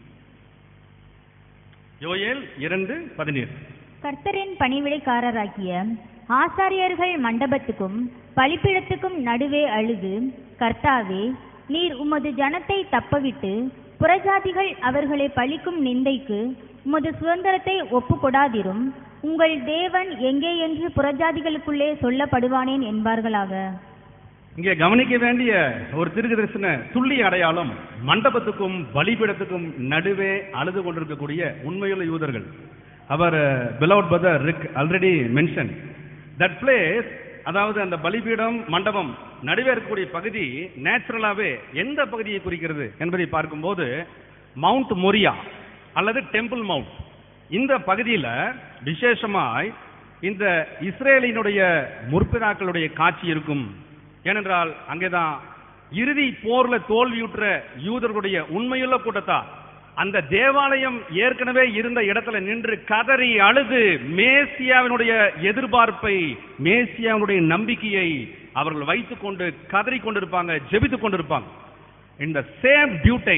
யோயேல் இரண்டு பதினேழு கர்த்தரின் பணிவிடைக்காரராகிய ஆசாரியர்கள் மண்டபத்துக்கும் பலிப்பிடத்துக்கும் நடுவே அழுது கர்த்தாவே நீர் உமது ஜனத்தை தப்பவிட்டு புறஜாதிகள் அவர்களை பழிக்கும் நிந்தைக்கு உமது சுதந்திரத்தை ஒப்புக்கொடாதிரும் உங்கள் தேவன் எங்கே என்று புறஜாதிகளுக்குள்ளே சொல்லப்படுவானேன் என்பார்களாக இங்கே கவனிக்க வேண்டிய ஒரு திருக்கு தரிசன துல்லிய அடையாளம் மண்டபத்துக்கும் பலிபீடத்துக்கும் நடுவே அழுது கொண்டிருக்கக்கூடிய உண்மையுள்ள யூதர்கள் our beloved brother Rick already mention that place அதாவது அந்த பலிபீடம் மண்டபம் நடுவே இருக்கக்கூடிய பகுதி நேச்சுரலாவே எந்த பகுதியை குறிக்கிறது என்பதை பார்க்கும்போது மவுண்ட் மொரியா அல்லது டெம்பிள் மவுண்ட் இந்த பகுதியில் விசேஷமாய் இந்த இஸ்ரேலினுடைய முற்பிதாக்களுடைய காட்சி இருக்கும் ஏனென்றால் அங்கேதான் இறுதி போர்ல தோல்வியுற்ற யூதர்களுடைய உண்மையுள்ள கூட்டத்தார் அந்த தேவாலயம் ஏற்கனவே இருந்த இடத்துல நின்று கதறி அழுது மேசியாவினுடைய எதிர்பார்ப்பை மேசியாவினுடைய நம்பிக்கையை அவர்கள் வைத்துக் கொண்டு கதறி கொண்டிருப்பாங்க ஜெபித்துக் கொண்டிருப்பாங்க இந்த சேம் டியூ டைம்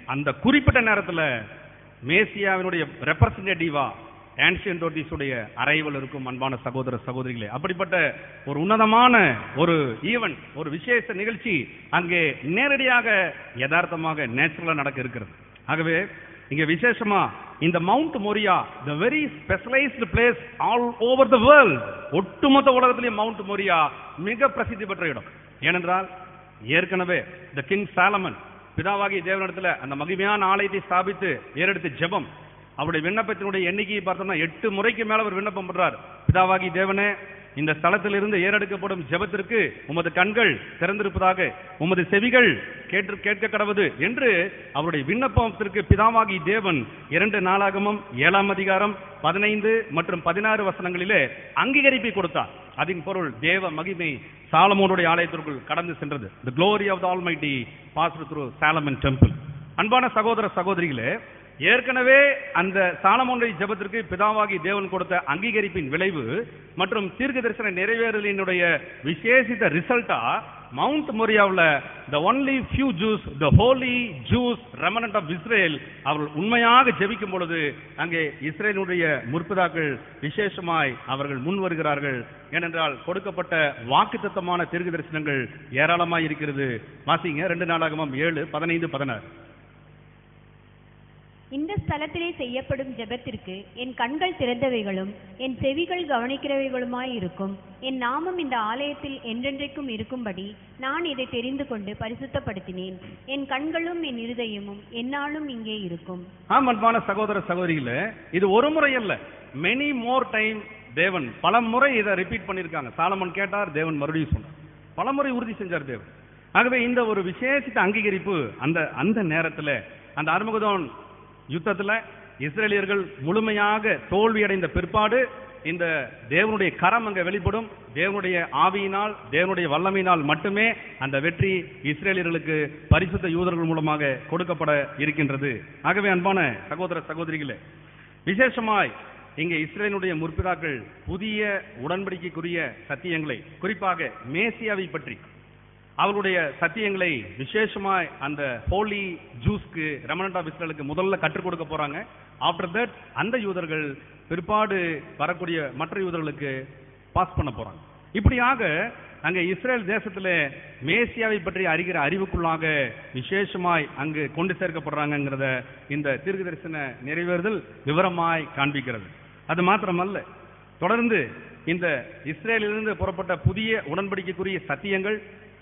அந்த குறிப்பிட்ட நேரத்துல மேசியாவினுடைய ரெப்ரசன்டேட்டிவா ஆன்சியன்டோட்டிஸுடைய அரைவல் இருக்கும் அன்பான சகோதர சகோதரிகளே அப்படிப்பட்ட ஒரு உன்னதமான ஒரு ஈவென்ட் ஒரு விசேஷ நிகழ்ச்சி அங்கே நேரடியாக யதார்த்தமாக நேச்சுரலா நடக்க இருக்கிறது ஆகவே இங்க விசேஷமா இந்த mount Moriah the very specialized place all over the world ஒட்டுமொத்த உலகத்திலேயும் மவுண்ட் மோரியா மிக பிரசித்தி பெற்ற இடம் ஏனென்றால் ஏற்கனவே த கிங் சாலமன் பிதாவாகிய தேவனிடத்துல அந்த மகிமையான ஆலயத்தை ஸ்தாபித்து ஏறெடுத்து ஜெபம் அவருடைய விண்ணப்பத்தினுடைய எண்ணிக்கையை பார்த்தோம்னா எட்டு முறைக்கு மேல அவர் விண்ணப்பம் பண்றார் பிதாவாகி தேவனே இந்த ஸ்தலத்திலிருந்து ஏறெடுக்கப்படும் ஜெபத்திற்கு உமது கண்கள் திறந்திருப்பதாக உமது செவிகள் கேட்டு கேட்க கடவுது என்று அவருடைய விண்ணப்பத்திற்கு பிதாவாகி தேவன் இரண்டு நாளாகமும் ஏழாம் அதிகாரம் பதினைந்து மற்றும் பதினாறு வசனங்களிலே அங்கீகரிப்பை கொடுத்தார் அதன் பொருள் தேவ மகிமை சாலமோனுடைய ஆலயத்திற்குள் கடந்து சென்றது the glory of the almighty passed through Solomon temple அன்பான சகோதர சகோதரிகளே ஏற்கனவே அந்த சாலமோனுடைய ஜெபத்திற்கு பிதாவாகி தேவன் கொடுத்த அங்கீகரிப்பின் விளைவு மற்றும் தீர்க்க தரிசன நிறைவேறலினுடைய விசேஷித்த ரிசல்ட்டா மவுண்ட் மொரியாவில் the only few Jews the holy Jews remnant of Israel அவர்கள் உண்மையாக ஜெபிக்கும் பொழுது அங்கே இஸ்ரேலுடைய முற்பிதாக்கள் விசேஷமாய் அவர்கள் முன் வருகிறார்கள் ஏனென்றால் கொடுக்கப்பட்ட வாக்குத்தத்தமான தீர்க்க தரிசனங்கள் ஏராளமாய் இருக்கிறது வாசிங்க ரெண்டு நாளாகமும் ஏழு பதினைந்து பதினாறு இந்த ஸ்தலத்திலே செய்யப்படும் ஜெபத்திற்கு என் கண்கள் திறந்தவைகளும் என் செவிகள் கவனிக்கிறவைகளுமாய் இருக்கும் என் நாமம் இந்த ஆலயத்தில் என்றென்றைக்கும் இருக்கும்படி நான் இதை தெரிந்து கொண்டு பரிசுத்தப்படுத்தினேன் என் கண்களும் என் இருதயமும் எந்நாளும் இங்கே இருக்கும் ஆம் அன்பான சகோதர சகோதரிகளே இது ஒரு முறை அல்ல மெனி மோர் டைம் தேவன் பல முறை இதை ரிப்பீட் பண்ணியிருக்காங்க சாலமன் கேட்டார் தேவன் மறுபடியும் சொன்னார் பல முறை உறுதி செஞ்சார் தேவன் ஆகவே இந்த ஒரு விசேஷித்த அங்கீகரிப்பு அந்த அந்த நேரத்துல அந்த அருமகுதோன் யுத்தத்துல இஸ்ரேலியர்கள் முழுமையாக தோல்வி அடைந்த பிற்பாடு இந்த தேவனுடைய கரம் அங்க வெளிப்படும் தேவனுடைய ஆவியினால் தேவனுடைய வல்லமையினால் மட்டுமே அந்த வெற்றி இஸ்ரேலியர்களுக்கு பரிசுத்த யூதர்கள் மூலமாக கொடுக்கப்பட இருக்கின்றது ஆகவே அன்பான சகோதர சகோதரிகளே விசேஷமாய் இங்கே இஸ்ரேலுடைய முற்பிதாக்கள் புதிய உடன்படிக்கைக்குரிய சத்தியங்களை குறிப்பாக மேசியாவை பற்றி அவருடைய சத்தியங்களை விசேஷமாய் அந்த ஹோலி ஜூஸ்க்கு ரெமனண்ட் ஆஃப் இஸ்ரேலுக்கு முதல்ல கற்றுக் கொடுக்க போறாங்க ஆஃப்டர் தட் அந்த யூதர்கள் பிற்பாடு வரக்கூடிய மற்ற யூதர்களுக்கு பாஸ் பண்ண போறாங்க இப்படியாக அங்க இஸ்ரேல் தேசத்துல மேசியாவை பற்றி அறிகிற அறிவுக்குள்ளாக விசேஷமாய் அங்கு கொண்டு சேர்க்கப்படுறாங்கங்கிறத இந்த தீர்க்க தரிசன நிறைவேறுதல் விவரமாய் காண்பிக்கிறது அது மாத்திரமல்ல தொடர்ந்து இந்த இஸ்ரேலிலிருந்து புறப்பட்ட புதிய உடன்படிக்கைக்குரிய சத்தியங்கள்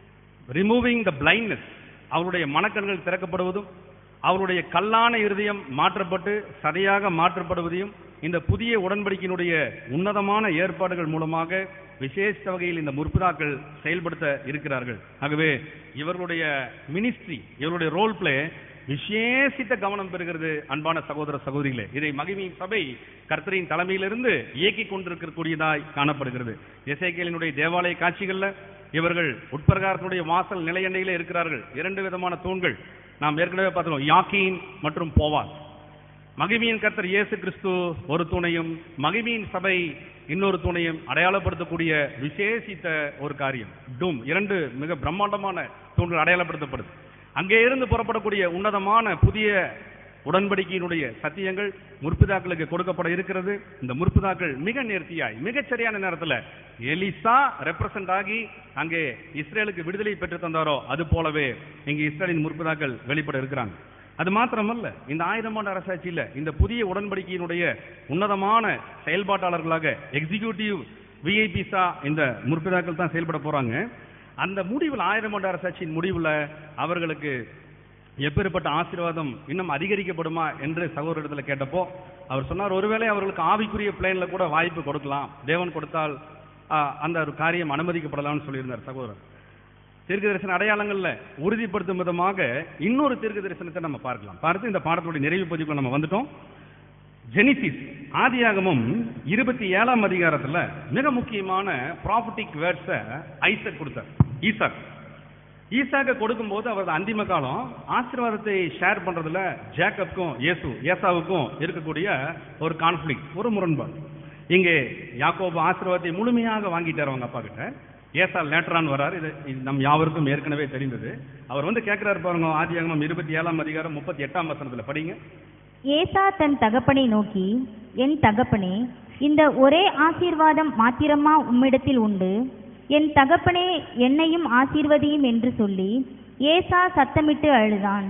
ரிமூவிங் த பிளைண்ட்னஸ் அவருடைய மனக்கண்கள் திறக்கப்படுவதும் அவருடைய கல்லான இருதயம் மாற்றப்பட்டு சதையாக மாற்றப்படுவதையும் இந்த புதிய உடன்படிக்கையினுடைய உன்னதமான ஏற்பாடுகள் மூலமாக விசேஷ வகையில் இந்த முற்பிதாக்கள் செயல்படுத்த இருக்கிறார்கள் ஆகவே இவர்களுடைய மினிஸ்ட்ரி இவருடைய ரோல் பிளே விசேஷித்த கவனம் பெறுகிறது அன்பான சகோதர சகோதரிகளே இதை மகிமையின் சபை கர்த்தரின் தலைமையிலிருந்து இயக்கிக் கொண்டிருக்கக்கூடியதாய் காணப்படுகிறது இசைக்கேலினுடைய தேவாலய காட்சிகள்ல இவர்கள் உட்பிரகாரத்தினுடைய வாசல் நிலையண்டையிலே இருக்கிறார்கள் இரண்டு விதமான தூண்கள் நாம் ஏற்கனவே பார்த்தோம் யாக்கீன் மற்றும் போவாஸ் மகிமையின் கர்த்தர் இயேசு கிறிஸ்து ஒரு துணையும் மகிமையின் சபை இன்னொரு துணையும் அடையாளப்படுத்தக்கூடிய விசேஷித்த ஒரு காரியம் டூம் இரண்டு மிக பிரம்மாண்டமான தூண்கள் அடையாளப்படுத்தப்படுது அங்கே இருந்து புறப்படக்கூடிய உன்னதமான புதிய உடன்படிக்கையினுடைய சத்தியங்கள் முற்பிதாக்களுக்கு கொடுக்கப்பட இருக்கிறது இந்த முற்பிதாக்கள் மிக நேர்த்தியாய் மிகச் சரியான நேரத்துல எலிசா ரெப்ரசன்ட் ஆகி அங்கே இஸ்ரேலுக்கு விடுதலை பெற்று தந்தாரோ அது போலவே இங்கே இஸ்ரேலின் முற்பிதாக்கள் வெளிப்பட இருக்கிறாங்க அது மாத்திரமல்ல இந்த ஆயிரம் ஆண்டு அரசாட்சியில இந்த புதிய உடன்படிக்கையினுடைய உன்னதமான செயல்பாட்டாளர்களாக எக்ஸிகியூட்டிவ் விஐபிஸா இந்த முற்பிதாக்கள் தான் செயல்பட போறாங்க அந்த முடிவில் ஆயிரம் ஆண்டு அரசாட்சியின் முடிவுல அவர்களுக்கு எப்பேற்பட்ட ஆசீர்வாதம் இன்னும் அதிகரிக்கப்படுமா என்று சகோதரத்தில் கேட்டப்போ அவர் சொன்னார் ஒருவேளை அவர்களுக்கு ஆவிக்குரிய பிளேன்ல கூட வாய்ப்பு கொடுக்கலாம் தேவன் கொடுத்தால் ஆ, அந்த ஒரு காரியம் அனுமதிக்கப்படலாம்னு சொல்லியிருந்தார் சகோதரர் தீர்க்க தரிசன அடையாளங்கள்ல உறுதிப்படுத்தும் விதமாக இன்னொரு தீர்க்க தரிசனத்தை நம்ம பார்க்கலாம் பார்த்து இந்த பாடத்துடைய நிறைவு பதிவுக்கு நம்ம வந்துட்டோம் ஜெனிசிஸ் ஆதியாகமம் இருபத்தி ஏழாம் அதிகாரத்துல மிக முக்கியமான ப்ராஃபிட்டிக் வேர்ட்ஸ ஐசக் கொடுத்தார் ஈசாக் ஈசாக்க கொடுக்கும்போது அவரது அந்திம காலம் ஆசீர்வாதத்தை ஷேர் பண்றதுல ஜேக்கப்க்கும் இயேசு ஏசாவுக்கும் இருக்கக்கூடிய ஒரு கான்ஃப்ளிக்ட் ஒரு முரண்பாடு இங்கே யாக்கோபு ஆசீர்வாதத்தை முழுமையாக வாங்கிட்டார் அவங்க அப்பா கிட்ட ஏசா லேட்டரான் வரார் இது இது நம் யாவருக்கும் ஏற்கனவே தெரிந்தது அவர் வந்து கேட்கிறாரு பாருங்க ஆதியாகமம் இருபத்தி ஏழாம் அதிகாரம் முப்பத்தி எட்டாம் வசனத்துல படிங்க ஏசா தன் தகப்பனை நோக்கி என் தகப்பனே இந்த ஒரே ஆசீர்வாதம் மாத்திரமா உம்மிடத்தில் உண்டு என் தகப்பனே என்னையும் ஆசீர்வதியும் என்று சொல்லி ஏசா சத்தமிட்டு அழுதான்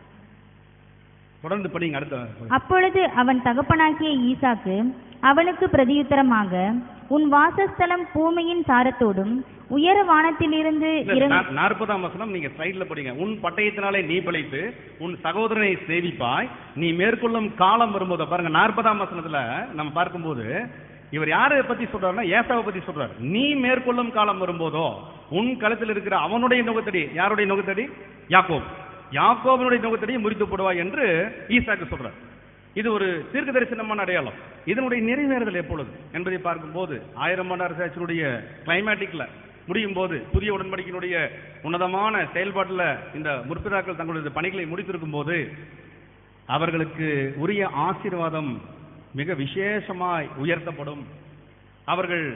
தொடர்ந்து படிங்க அடுத்த அப்பொழுது அவன் தகப்பனாகிய ஈசாக்கு அவனுக்கு பிரதியுத்தரமாக உன் வாசஸ்தலம் பூமியின் சாரத்தோடும் உயர வானத்திலிருந்து இல்ல, இறங்கு நா- நாற்பதாம் வசனம் நீங்க ஸ்லைட்ல படிங்க உன் பட்டயத்தினாலே நீ பிழைத்து உன் சகோதரனை சேவிப்பாய் நீ மேற்கொள்ளும் காலம் வரும்போது பாருங்க நாற்பதாம் வசனத்துல நம்ம பார்க்கும்போது இவர் யாரை பத்தி சொல்றாருன்னா ஏசாவை பத்தி சொல்றாரு நீ மேற்கொள்ளும் காலம் வரும்போதோ உன் கழுத்தில் இருக்கிற அவனுடைய நுகத்தடி யாருடைய நுகத்தடி யாக்கோப் யாக்கோபனுடைய நுகத்தடி முறித்து போடுவாய் என்று ஈசாக்கு சொல்றார் இது ஒரு தீர்க்க தரிசனமான அடையாளம் இதனுடைய நிறைவேறுதல் எப்பொழுது என்பதை பார்க்கும்போது ஆயிரம் ஆண்டு அரசாட்சியினுடைய கிளைமேட்டிக்ல முடியும் போது புதிய உடன்படிக்கையினுடைய உன்னதமான செயல்பாட்டில் இந்த முற்பிதாக்கள் தங்களுடைய பணிகளை முடித்திருக்கும் போது அவர்களுக்கு உரிய ஆசீர்வாதம் மிக விசேஷமாய் உயர்த்தப்படும் அவர்கள்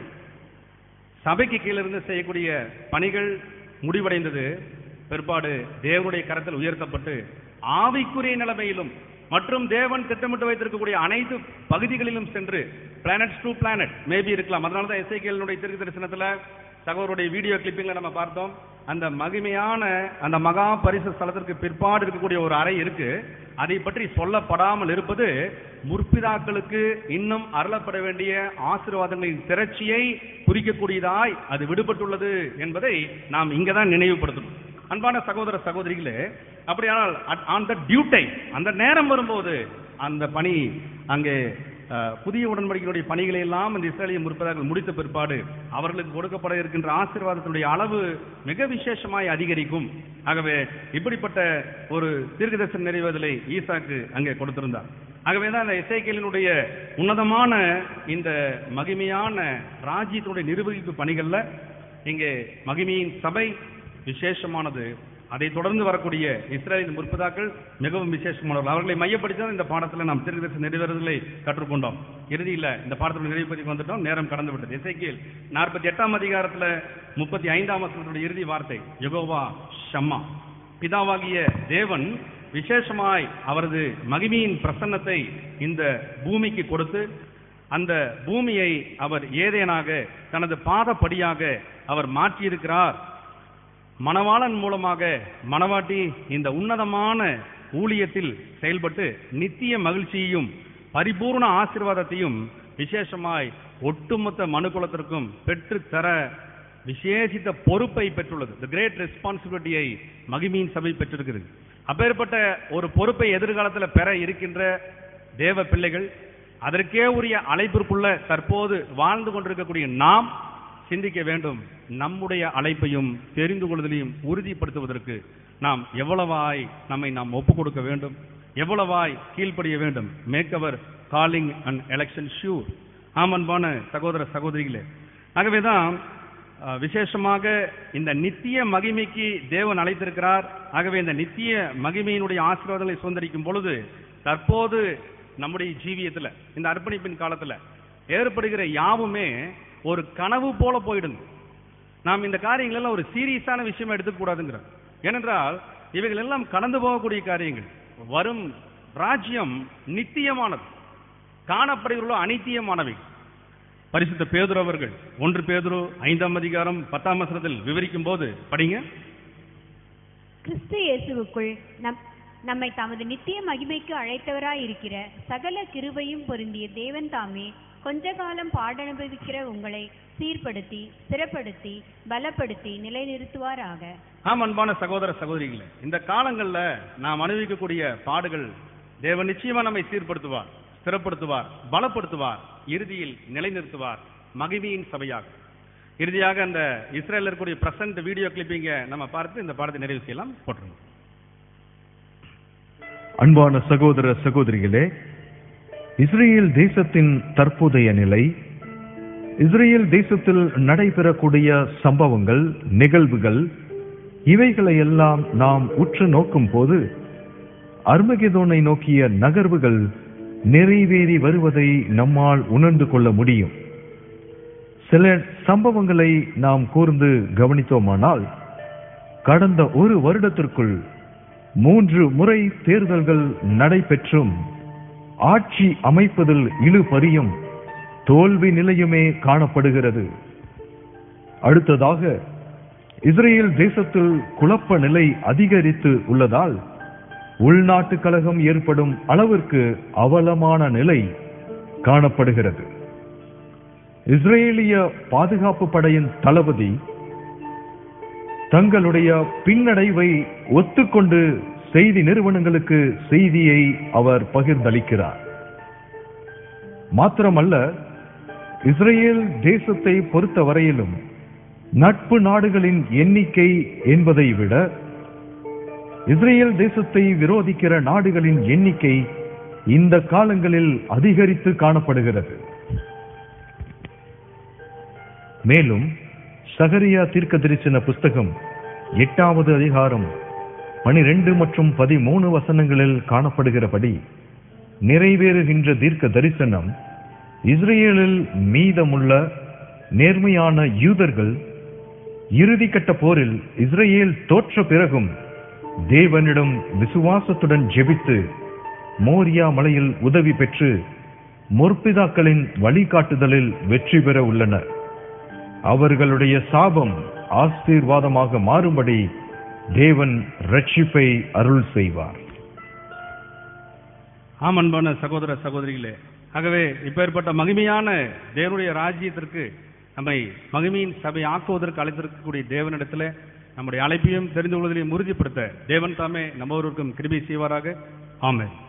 சபைக்கு கீழிருந்து செய்யக்கூடிய பணிகள் முடிவடைந்தது பிற்பாடு தேவனுடைய கரத்தில் உயர்த்தப்பட்டு ஆவிக்குரிய நிலைமையிலும் மற்றும் தேவன் திட்டமிட்டு வைத்திருக்கக்கூடிய அனைத்து பகுதிகளிலும் சென்று பிளானட்ஸ் டு பிளானட் மேபி இருக்கலாம் அதனால தான் எஸ்ஐகேலுடைய திருக்கு தரிசனத்துல சகோதரருடைய வீடியோ கிளிப்பிங்ல நம்ம பார்த்தோம் அந்த மகிமையான அந்த மகா பரிசு ஸ்தலத்திற்கு பிற்பாடு இருக்கக்கூடிய ஒரு அறை இருக்கு அதை பற்றி சொல்லப்படாமல் இருப்பது முற்பிதாக்களுக்கு இன்னும் அருளப்பட வேண்டிய ஆசீர்வாதங்களின் திரட்சியை குறிக்கக்கூடியதாய் அது விடுபட்டுள்ளது என்பதை நாம் இங்கே தான் நினைவுபடுத்தணும் அன்பான சகோதர சகோதரிகளே அப்படியானால் ஆன் த டியூ டைம் அந்த நேரம் வரும்போது அந்த பணி அங்கே அஹ், புதிய உடன்படிக்கையுடைய பணிகளை எல்லாம் இந்த இஸ்ரேலிய முற்பதாக்கள் முடித்த பிற்பாடு அவர்களுக்கு கொடுக்கப்பட இருக்கின்ற ஆசீர்வாதத்தினுடைய அளவு மிக விசேஷமாய் அதிகரிக்கும் ஆகவே இப்படிப்பட்ட ஒரு தீர்க்கதரிசன நிறைவேதலை ஈசாக்கு அங்கே கொடுத்திருந்தார் ஆகவே தான் இந்த இசைக்கேலினுடைய உன்னதமான இந்த மகிமையான ராஜ்யத்தினுடைய நிர்வகிப்பு பணிகள்ல இங்கே மகிமையின் சபை விசேஷமானது அதை தொடர்ந்து வரக்கூடிய இஸ்ரேலின் முற்பதாக்கள் மிகவும் விசேஷமானவர்கள் அவர்களை மையப்படுத்தி தான் இந்த பாடத்தில் நாம் திருதர்சி நிறைவேறுதலை கற்றுக்கொண்டோம் இறுதியில் இந்த பாடத்தில் நிறைவுபதிக்கு வந்துட்டோம் நேரம் கடந்து விட்டது இசைக்கியல் நாற்பத்தி எட்டாம் அதிகாரத்தில் முப்பத்தி ஐந்தாம் வசனத்துடைய இறுதி வார்த்தை யெகோவா ஷம்மா பிதாவாகிய தேவன் விசேஷமாய் அவரது மகிமையின் பிரசன்னத்தை இந்த பூமிக்கு கொடுத்து அந்த பூமியை அவர் ஏதேனாக தனது பாதப்படியாக அவர் மாற்றியிருக்கிறார் மணவாளன் மூலமாக மணவாட்டி இந்த உன்னதமான ஊழியத்தில் செயல்பட்டு நித்திய மகிழ்ச்சியையும் பரிபூர்ண ஆசீர்வாதத்தையும் விசேஷமாய் ஒட்டுமொத்த மனுக்குலத்திற்கும் பெற்றுத் தர விசேஷித்த பொறுப்பை பெற்றுள்ளது தி கிரேட் ரெஸ்பான்சிபிலிட்டியை மகிமையின் சபை பெற்றிருக்கிறது அப்பேற்பட்ட ஒரு பொறுப்பை எதிர்காலத்தில் பெற இருக்கின்ற தேவ பிள்ளைகள் அதற்கே உரிய அழைப்பிற்குள்ள தற்போது வாழ்ந்து கொண்டிருக்கக்கூடிய நாம் சிந்திக்க வேண்டும் நம்முடைய அழைப்பையும் தெரிந்து கொள்வதையும் உறுதிப்படுத்துவதற்கு நாம் எவ்வளவாய் நம்மை நாம் ஒப்புக் கொடுக்க வேண்டும் எவ்வளவாய் கீழ்ப்படிய வேண்டும் make our calling and election sure ஆமன்பான சகோதர சகோதரிகளே ஆகவேதான் அஹ், விசேஷமாக இந்த நித்திய மகிமைக்கு தேவன் அழைத்திருக்கிறார் ஆகவே இந்த நித்திய மகிமையினுடைய ஆசீர்வாதங்களை சுதந்திரிக்கும் பொழுது தற்போது நம்முடைய ஜீவியத்துல இந்த அர்ப்பணிப்பின் காலத்துல ஏற்படுகிற யாவுமே ஒரு கனவு போல போயிடுங்க நாம் இந்த காரியங்கள் எல்லாம் ஒரு சீரியஸான விஷயமா எடுத்துக்க கூடாதுங்கிறோம் ஏனென்றால் இவைகள் எல்லாம் கடந்து போகக்கூடிய காரியங்கள் வரும் ராஜ்யம் நித்தியமானது காணப்படுகிறோ அனித்தியமானவை பரிசுத்த பேதுரு அவர்கள் ஒன்று பேதுரு ஐந்தாம் அதிகாரம் பத்தாம் வசனத்தில் விவரிக்கும் போது படிங்க கிறிஸ்து இயேசுவுக்குள் நம் நம்மை தமது நித்திய மகிமைக்கு அழைத்தவராய் இருக்கிற சகல கிருபையும் பொருந்திய தேவன் தாமே கொஞ்ச காலம் பாடனுபவிக்கிற உங்களை சீர்படுத்தி ஸ்திரப்படுத்தி பலப்படுத்தி நிலைநிறுத்துவாராக ஆம் அன்பான சகோதர சகோதரிகளே இந்த காலங்கள்ல நாம் அனுபவிக்கக்கூடிய பாடுகள் தேவன் நிச்சயமா நம்மை சீர்படுத்துவார் ஸ்திரப்படுத்துவார் பலப்படுத்துவார் இறுதியில் நிலைநிறுத்துவார் மகிமையின் சபையாக இறுதியாக அந்த இஸ்ரேலில் இருக்கக்கூடிய பிரசன்ட் வீடியோ கிளிப்பிங்க நம்ம பார்த்து இந்த பாடத்தை நிறைவு செய்யலாம் போட்டுருங்க அன்பான சகோதர சகோதரிகளே இஸ்ரேல் தேசத்தின் தற்போதைய நிலை இஸ்ரேல் தேசத்தில் நடைபெறக்கூடிய சம்பவங்கள் நிகழ்வுகள் இவைகளை எல்லாம் நாம் உற்று நோக்கும் போது அர்மகெதோனை நோக்கிய நகர்வுகள் நிறைவேறி வருவதை நம்மால் உணர்ந்து கொள்ள முடியும் சில சம்பவங்களை நாம் கூர்ந்து கவனித்தோமானால் கடந்த ஒரு வருடத்திற்குள் மூன்று முறை தேர்தல்கள் நடைபெற்றும் ஆட்சி அமைப்பதில் இழுபறியும் தோல்வி நிலையுமே காணப்படுகிறது அடுத்ததாக இஸ்ரேல் தேசத்தில் குழப்ப நிலை அதிகரித்து உள்ளதால் உள்நாட்டு கலகம் ஏற்படும் அளவிற்கு அவலமான நிலை காணப்படுகிறது இஸ்ரேலிய பாதுகாப்பு படையின் தளபதி தங்களுடைய பின்னடைவை ஒத்துக்கொண்டு செய்தி நிறுவனங்களுக்கு செய்தியை அவர் பகிர்ந்தளிக்கிறார் மாத்திரமல்ல இஸ்ரேல் தேசத்தை பொறுத்த வரையிலும் நட்பு நாடுகளின் எண்ணிக்கை என்பதை விட இஸ்ரேல் தேசத்தை விரோதிக்கிற நாடுகளின் எண்ணிக்கை இந்த காலங்களில் அதிகரித்து காணப்படுகிறது மேலும் சகரியா தீர்க்க தரிசன புஸ்தகம் எட்டாவது அதிகாரம் பனிரெண்டு மற்றும் பதிமூணு வசனங்களில் காணப்படுகிறபடி நிறைவேறுகின்ற தீர்க்க தரிசனம் இஸ்ரேலில் மீதமுள்ள நேர்மையான யூதர்கள் இறுதிக்கட்ட போரில் இஸ்ரேல் தோற்ற பிறகும் தேவனிடம் விசுவாசத்துடன் ஜெபித்து மோரியா மலையில் உதவி பெற்று முற்பிதாக்களின் வழிகாட்டுதலில் வெற்றி பெற உள்ளனர் அவர்களுடைய சாபம் ஆசீர்வாதமாக மாறும்படி தேவன் ரட்சிப்பை அருள் செய்வார் ஆம் அன்பான சகோதர சகோதரிகளே ஆகவே இப்பேற்பட்ட மகிமையான தேவனுடைய ராஜ்யத்திற்கு நம்மை மகிமையின் சபை ஆக்குவதற்கு அழைத்திருக்கக்கூடிய தேவனிடத்தில் நம்முடைய அழைப்பையும் தெரிந்து கொள்வதையும் உறுதிப்படுத்த தேவன் தாமே நம்ம ஒருவருக்கும் கிருபை செய்வாராக ஆமென்